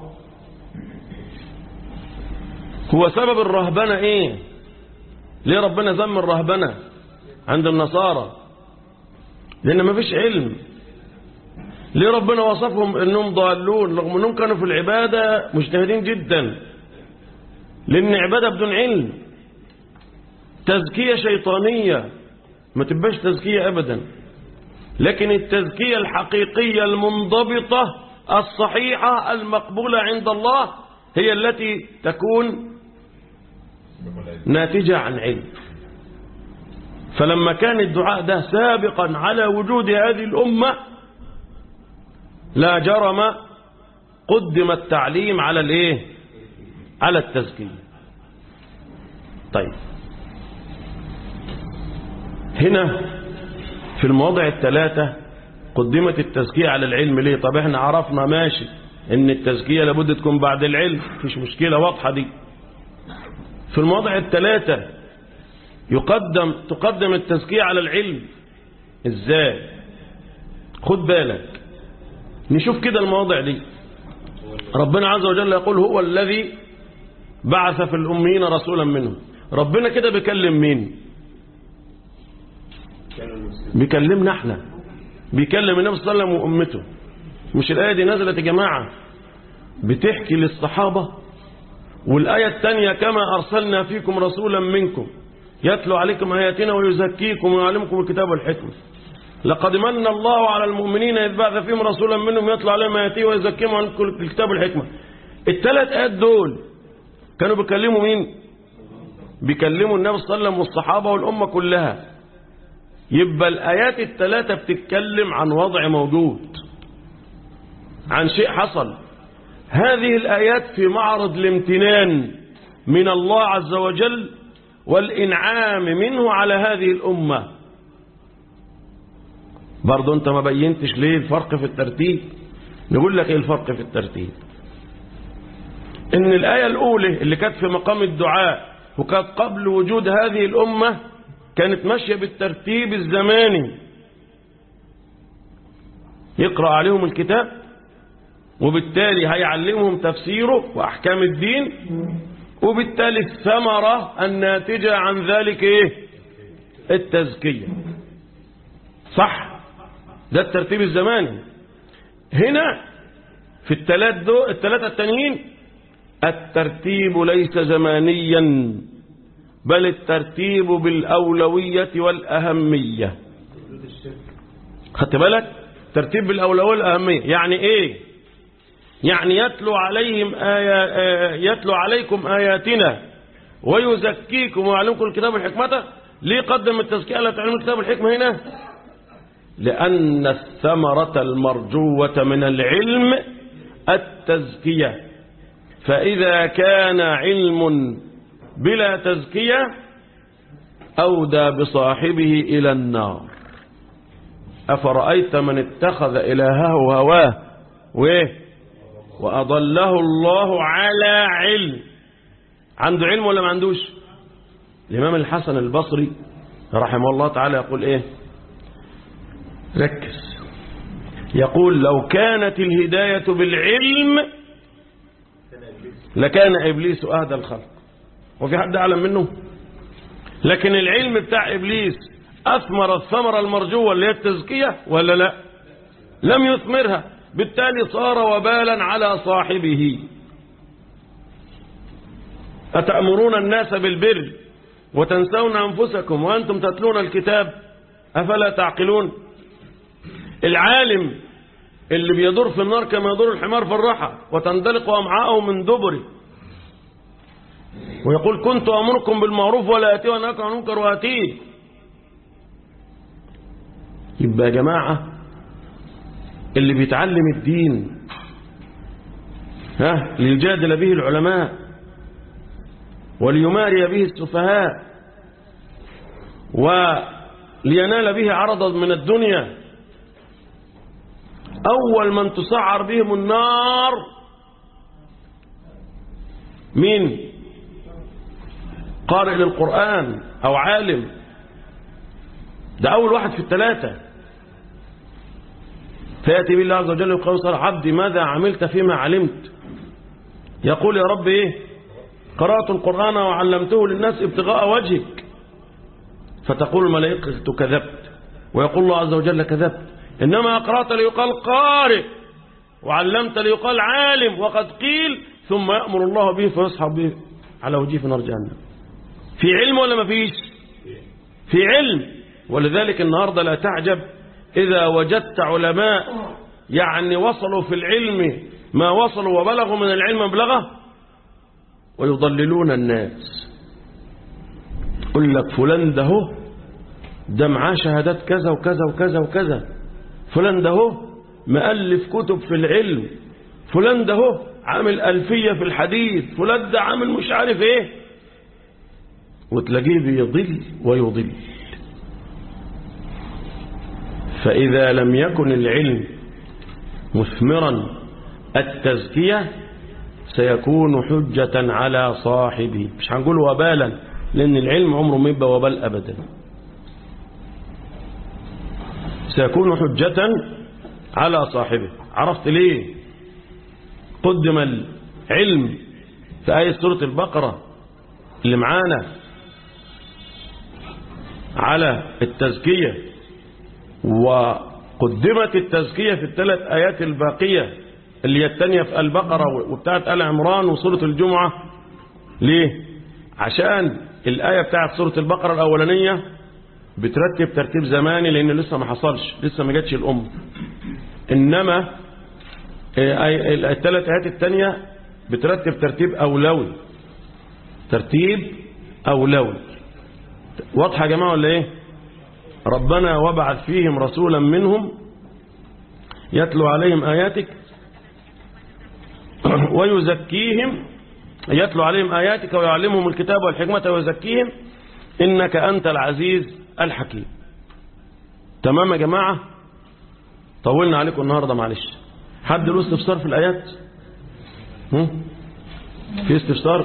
هو سبب الرهبنة ايه ليه ربنا ذم الرهبنة عند النصارى لان ما فيش علم ليه ربنا وصفهم انهم ضالون رغم انهم كانوا في العبادة مجتهدين جدا لان عبادة بدون علم تزكية شيطانية ما تبقاش تزكية ابدا لكن التزكية الحقيقية المنضبطة الصحيحة المقبولة عند الله هي التي تكون ناتجة عن علم فلما كان الدعاء ده سابقا على وجود هذه الأمة لا جرم قدم التعليم على الايه على التزكية طيب هنا في المواضع الثلاثة قدمت التزكية على العلم ليه طب احنا عرفنا ماشي ان التزكية لابد تكون بعد العلم مفيش مشكلة واضحة دي في المواضع الثلاثة يقدم تقدم التزكية على العلم ازاي خد بالك نشوف كده المواضع دي ربنا عز وجل يقول هو الذي بعث في الأمين رسولا منهم ربنا كده بيكلم مين بيكلمنا احنا بيكلم النبي صلى الله عليه وسلم وأمته مش الآية دي نزلت يا جماعة بتحكي للصحابة والآية الثانية كما أرسلنا فيكم رسولا منكم يتلو عليكم آياتنا ويزكيكم ويعلمكم الكتاب والحكمة لقد من الله على المؤمنين إذ بعث فيهم رسولا منهم يتلو عليهم آياته ويزكيهم ويعلمكم الكتاب والحكمة الثلاث آيات دول كانوا بيكلموا مين بيكلموا النبي صلى الله عليه وسلم والصحابة والأمة كلها يبقى الآيات الثلاثة بتتكلم عن وضع موجود عن شيء حصل هذه الآيات في معرض الامتنان من الله عز وجل والإنعام منه على هذه الأمة برضو أنت ما بينتش ليه الفرق في الترتيب نقول لك إيه الفرق في الترتيب إن الآية الأولى اللي كانت في مقام الدعاء وكانت قبل وجود هذه الأمة كانت ماشية بالترتيب الزماني يقرأ عليهم الكتاب وبالتالي هيعلمهم تفسيره وأحكام الدين وبالتالي الثمرة الناتجة عن ذلك إيه التزكية صح ده الترتيب الزماني هنا في الثلاث دو الثلاثة التانيين الترتيب ليس زمانيا بل الترتيب بالأولوية والأهمية خدت بالك ترتيب بالأولوية والأهمية يعني إيه يعني يتلو عليهم آية يتلو عليكم آياتنا ويزكيكم ويعلمكم الكتاب والحكمة ليه قدم التزكية لا تعلم الكتاب والحكمة هنا لأن الثمرة المرجوة من العلم التزكية فإذا كان علم بلا تزكية أودى بصاحبه إلى النار أفرأيت من اتخذ إلهه هواه وإيه وأضله الله على علم عنده علم ولا ما عندوش الإمام الحسن البصري رحمه الله تعالى يقول إيه ركز يقول لو كانت الهداية بالعلم لكان إبليس أهدى الخلق وفي حد أعلم منه لكن العلم بتاع إبليس أثمر الثمرة المرجوة اللي هي التزكية ولا لا لم يثمرها بالتالي صار وبالا على صاحبه أتأمرون الناس بالبر وتنسون أنفسكم وأنتم تتلون الكتاب أفلا تعقلون العالم اللي بيدور في النار كما يدور الحمار في الرحى وتندلق أمعاءه من دبره ويقول كنت أمركم بالمعروف ولا أتي وأنهاكم عن المنكر وأتيه يبقى يا جماعة اللي بيتعلم الدين ها ليجادل به العلماء وليماري به السفهاء ولينال به عرضا من الدنيا أول من تسعر بهم النار مين قارئ للقرآن أو عالم ده أول واحد في الثلاثة فيأتي بالله عز وجل ويقول صار عبدي ماذا عملت فيما علمت يقول يا رب إيه قرأت القرآن وعلمته للناس ابتغاء وجهك فتقول الملائكة كذبت ويقول الله عز وجل كذبت إنما قرأت ليقال قارئ وعلمت ليقال عالم وقد قيل ثم يأمر الله به فيصحب به على وجهه في نار جهنم في علم ولا ما فيش في علم ولذلك النهاردة لا تعجب إذا وجدت علماء يعني وصلوا في العلم ما وصلوا وبلغوا من العلم مبلغه ويضللون الناس يقول لك فلان ده هو ده معاه شهادات كذا وكذا وكذا وكذا فلان ده هو مؤلف كتب في العلم فلان ده هو عامل ألفية في الحديث فلان ده عامل مش عارف ايه وتلاقيه بيضل ويضل فإذا لم يكن العلم مثمرا التزكية سيكون حجة على صاحبه مش هنقول وبالا لأن العلم عمره ما يبقى وبال أبدا سيكون حجة على صاحبه عرفت ليه قدم العلم في آية سورة البقرة اللي معانا على التزكية وقدمت التزكية في الثلاث آيات الباقية اللي هي الثانية في البقرة وبتاعت آل عمران وسورة الجمعة ليه عشان الآية بتاعت سورة البقرة الأولانية بترتب ترتيب زماني لأن لسه ما حصلش لسه ما جاتش الأم إنما الثلاث آيات التانية بترتب ترتيب أولوي ترتيب أولوي واضحة يا جماعة ولا إيه ربنا وبعث فيهم رسولا منهم يتلو عليهم آياتك ويزكيهم يتلو عليهم آياتك ويعلمهم الكتاب والحكمة ويزكيهم إنك أنت العزيز الحكيم تمام يا جماعة طولنا عليكم النهاردة معلش حد له استفسار في الآيات هم؟ في استفسار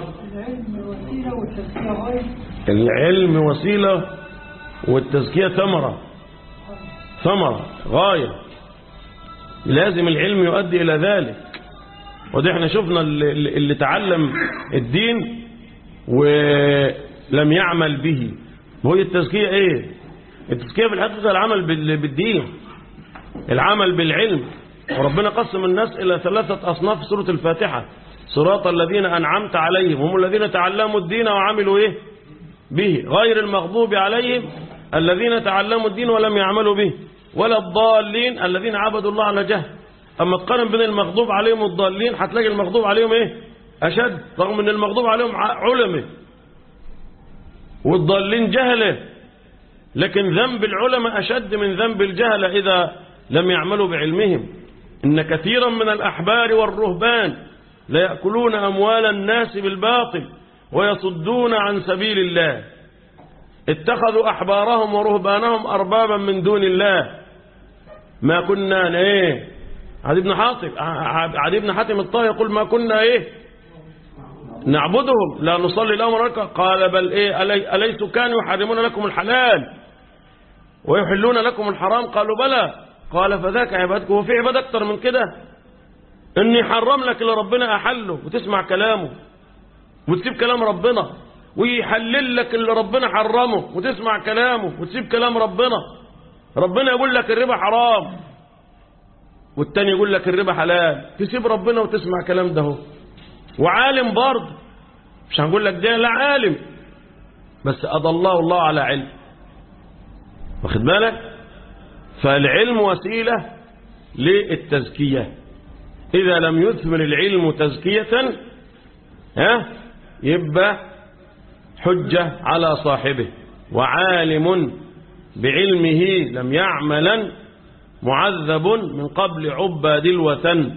العلم وسيلة والتزكية ثمرة ثمرة غاية لازم العلم يؤدي إلى ذلك وده احنا شفنا اللي, اللي تعلم الدين ولم يعمل به وهي التزكية ايه التزكية في الحقيقة العمل بالدين العمل بالعلم وربنا قسم الناس إلى ثلاثة أصناف في سورة الفاتحة صراط الذين أنعمت عليهم هم الذين تعلموا الدين وعملوا إيه به غير المغضوب عليهم الذين تعلموا الدين ولم يعملوا به ولا الضالين الذين عبدوا الله على جهل أما تقارن بين المغضوب عليهم والضالين هتلاقي المغضوب عليهم إيه أشد رغم أن المغضوب عليهم علماء والضالين جهله لكن ذنب العلماء أشد من ذنب الجهل إذا لم يعملوا بعلمهم إن كثيرا من الأحبار والرهبان ليأكلون أموال الناس بالباطل ويصدون عن سبيل الله اتخذوا أحبارهم ورهبانهم أربابا من دون الله ما كنا ايه عدي بن حاتم عدي بن حاتم الطاهي يقول ما كنا ايه نعبدهم لا نصلي لهم ركعة قال بل ايه ألي أليسوا كانوا يحرمون لكم الحلال ويحلون لكم الحرام قالوا بلى قال فذاك عبادكم وفي عباد اكتر من كده اني حرم لك اللي ربنا احله وتسمع كلامه وتسيب كلام ربنا ويحلل لك اللي ربنا حرمه وتسمع كلامه وتسيب كلام ربنا ربنا يقول لك الربا حرام والتاني يقول لك الربا حلال تسيب ربنا وتسمع كلام ده وعالم برضه مش هنقول لك ده لا عالم بس أضله الله على علم واخد بالك فالعلم وسيلة للتزكية إذا لم يثمر العلم تزكية ها يبقى حجة على صاحبه وعالم بعلمه لم يعملا معذب من قبل عباد الوثن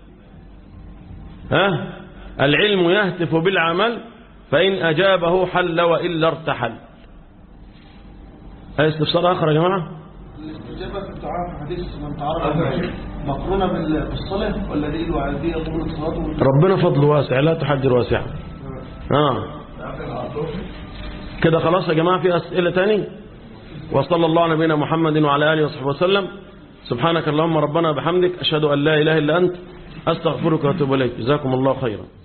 ها العلم يهتف بالعمل فإن أجابه حل وإلا ارتحل هذا استفسار آخر يا جماعة الاستجابة في الدعاء في حديث من تعرض مقرونة بال- بالصلاة ولا دي الوعدية طول الصلاة ربنا فضل واسع لا تحجر واسع آه. كده خلاص يا جماعة في أسئلة تاني وصلى الله على نبينا محمد وعلى آله وصحبه وسلم سبحانك اللهم ربنا بحمدك أشهد أن لا إله إلا أنت أستغفرك وأتوب إليك جزاكم الله خيرا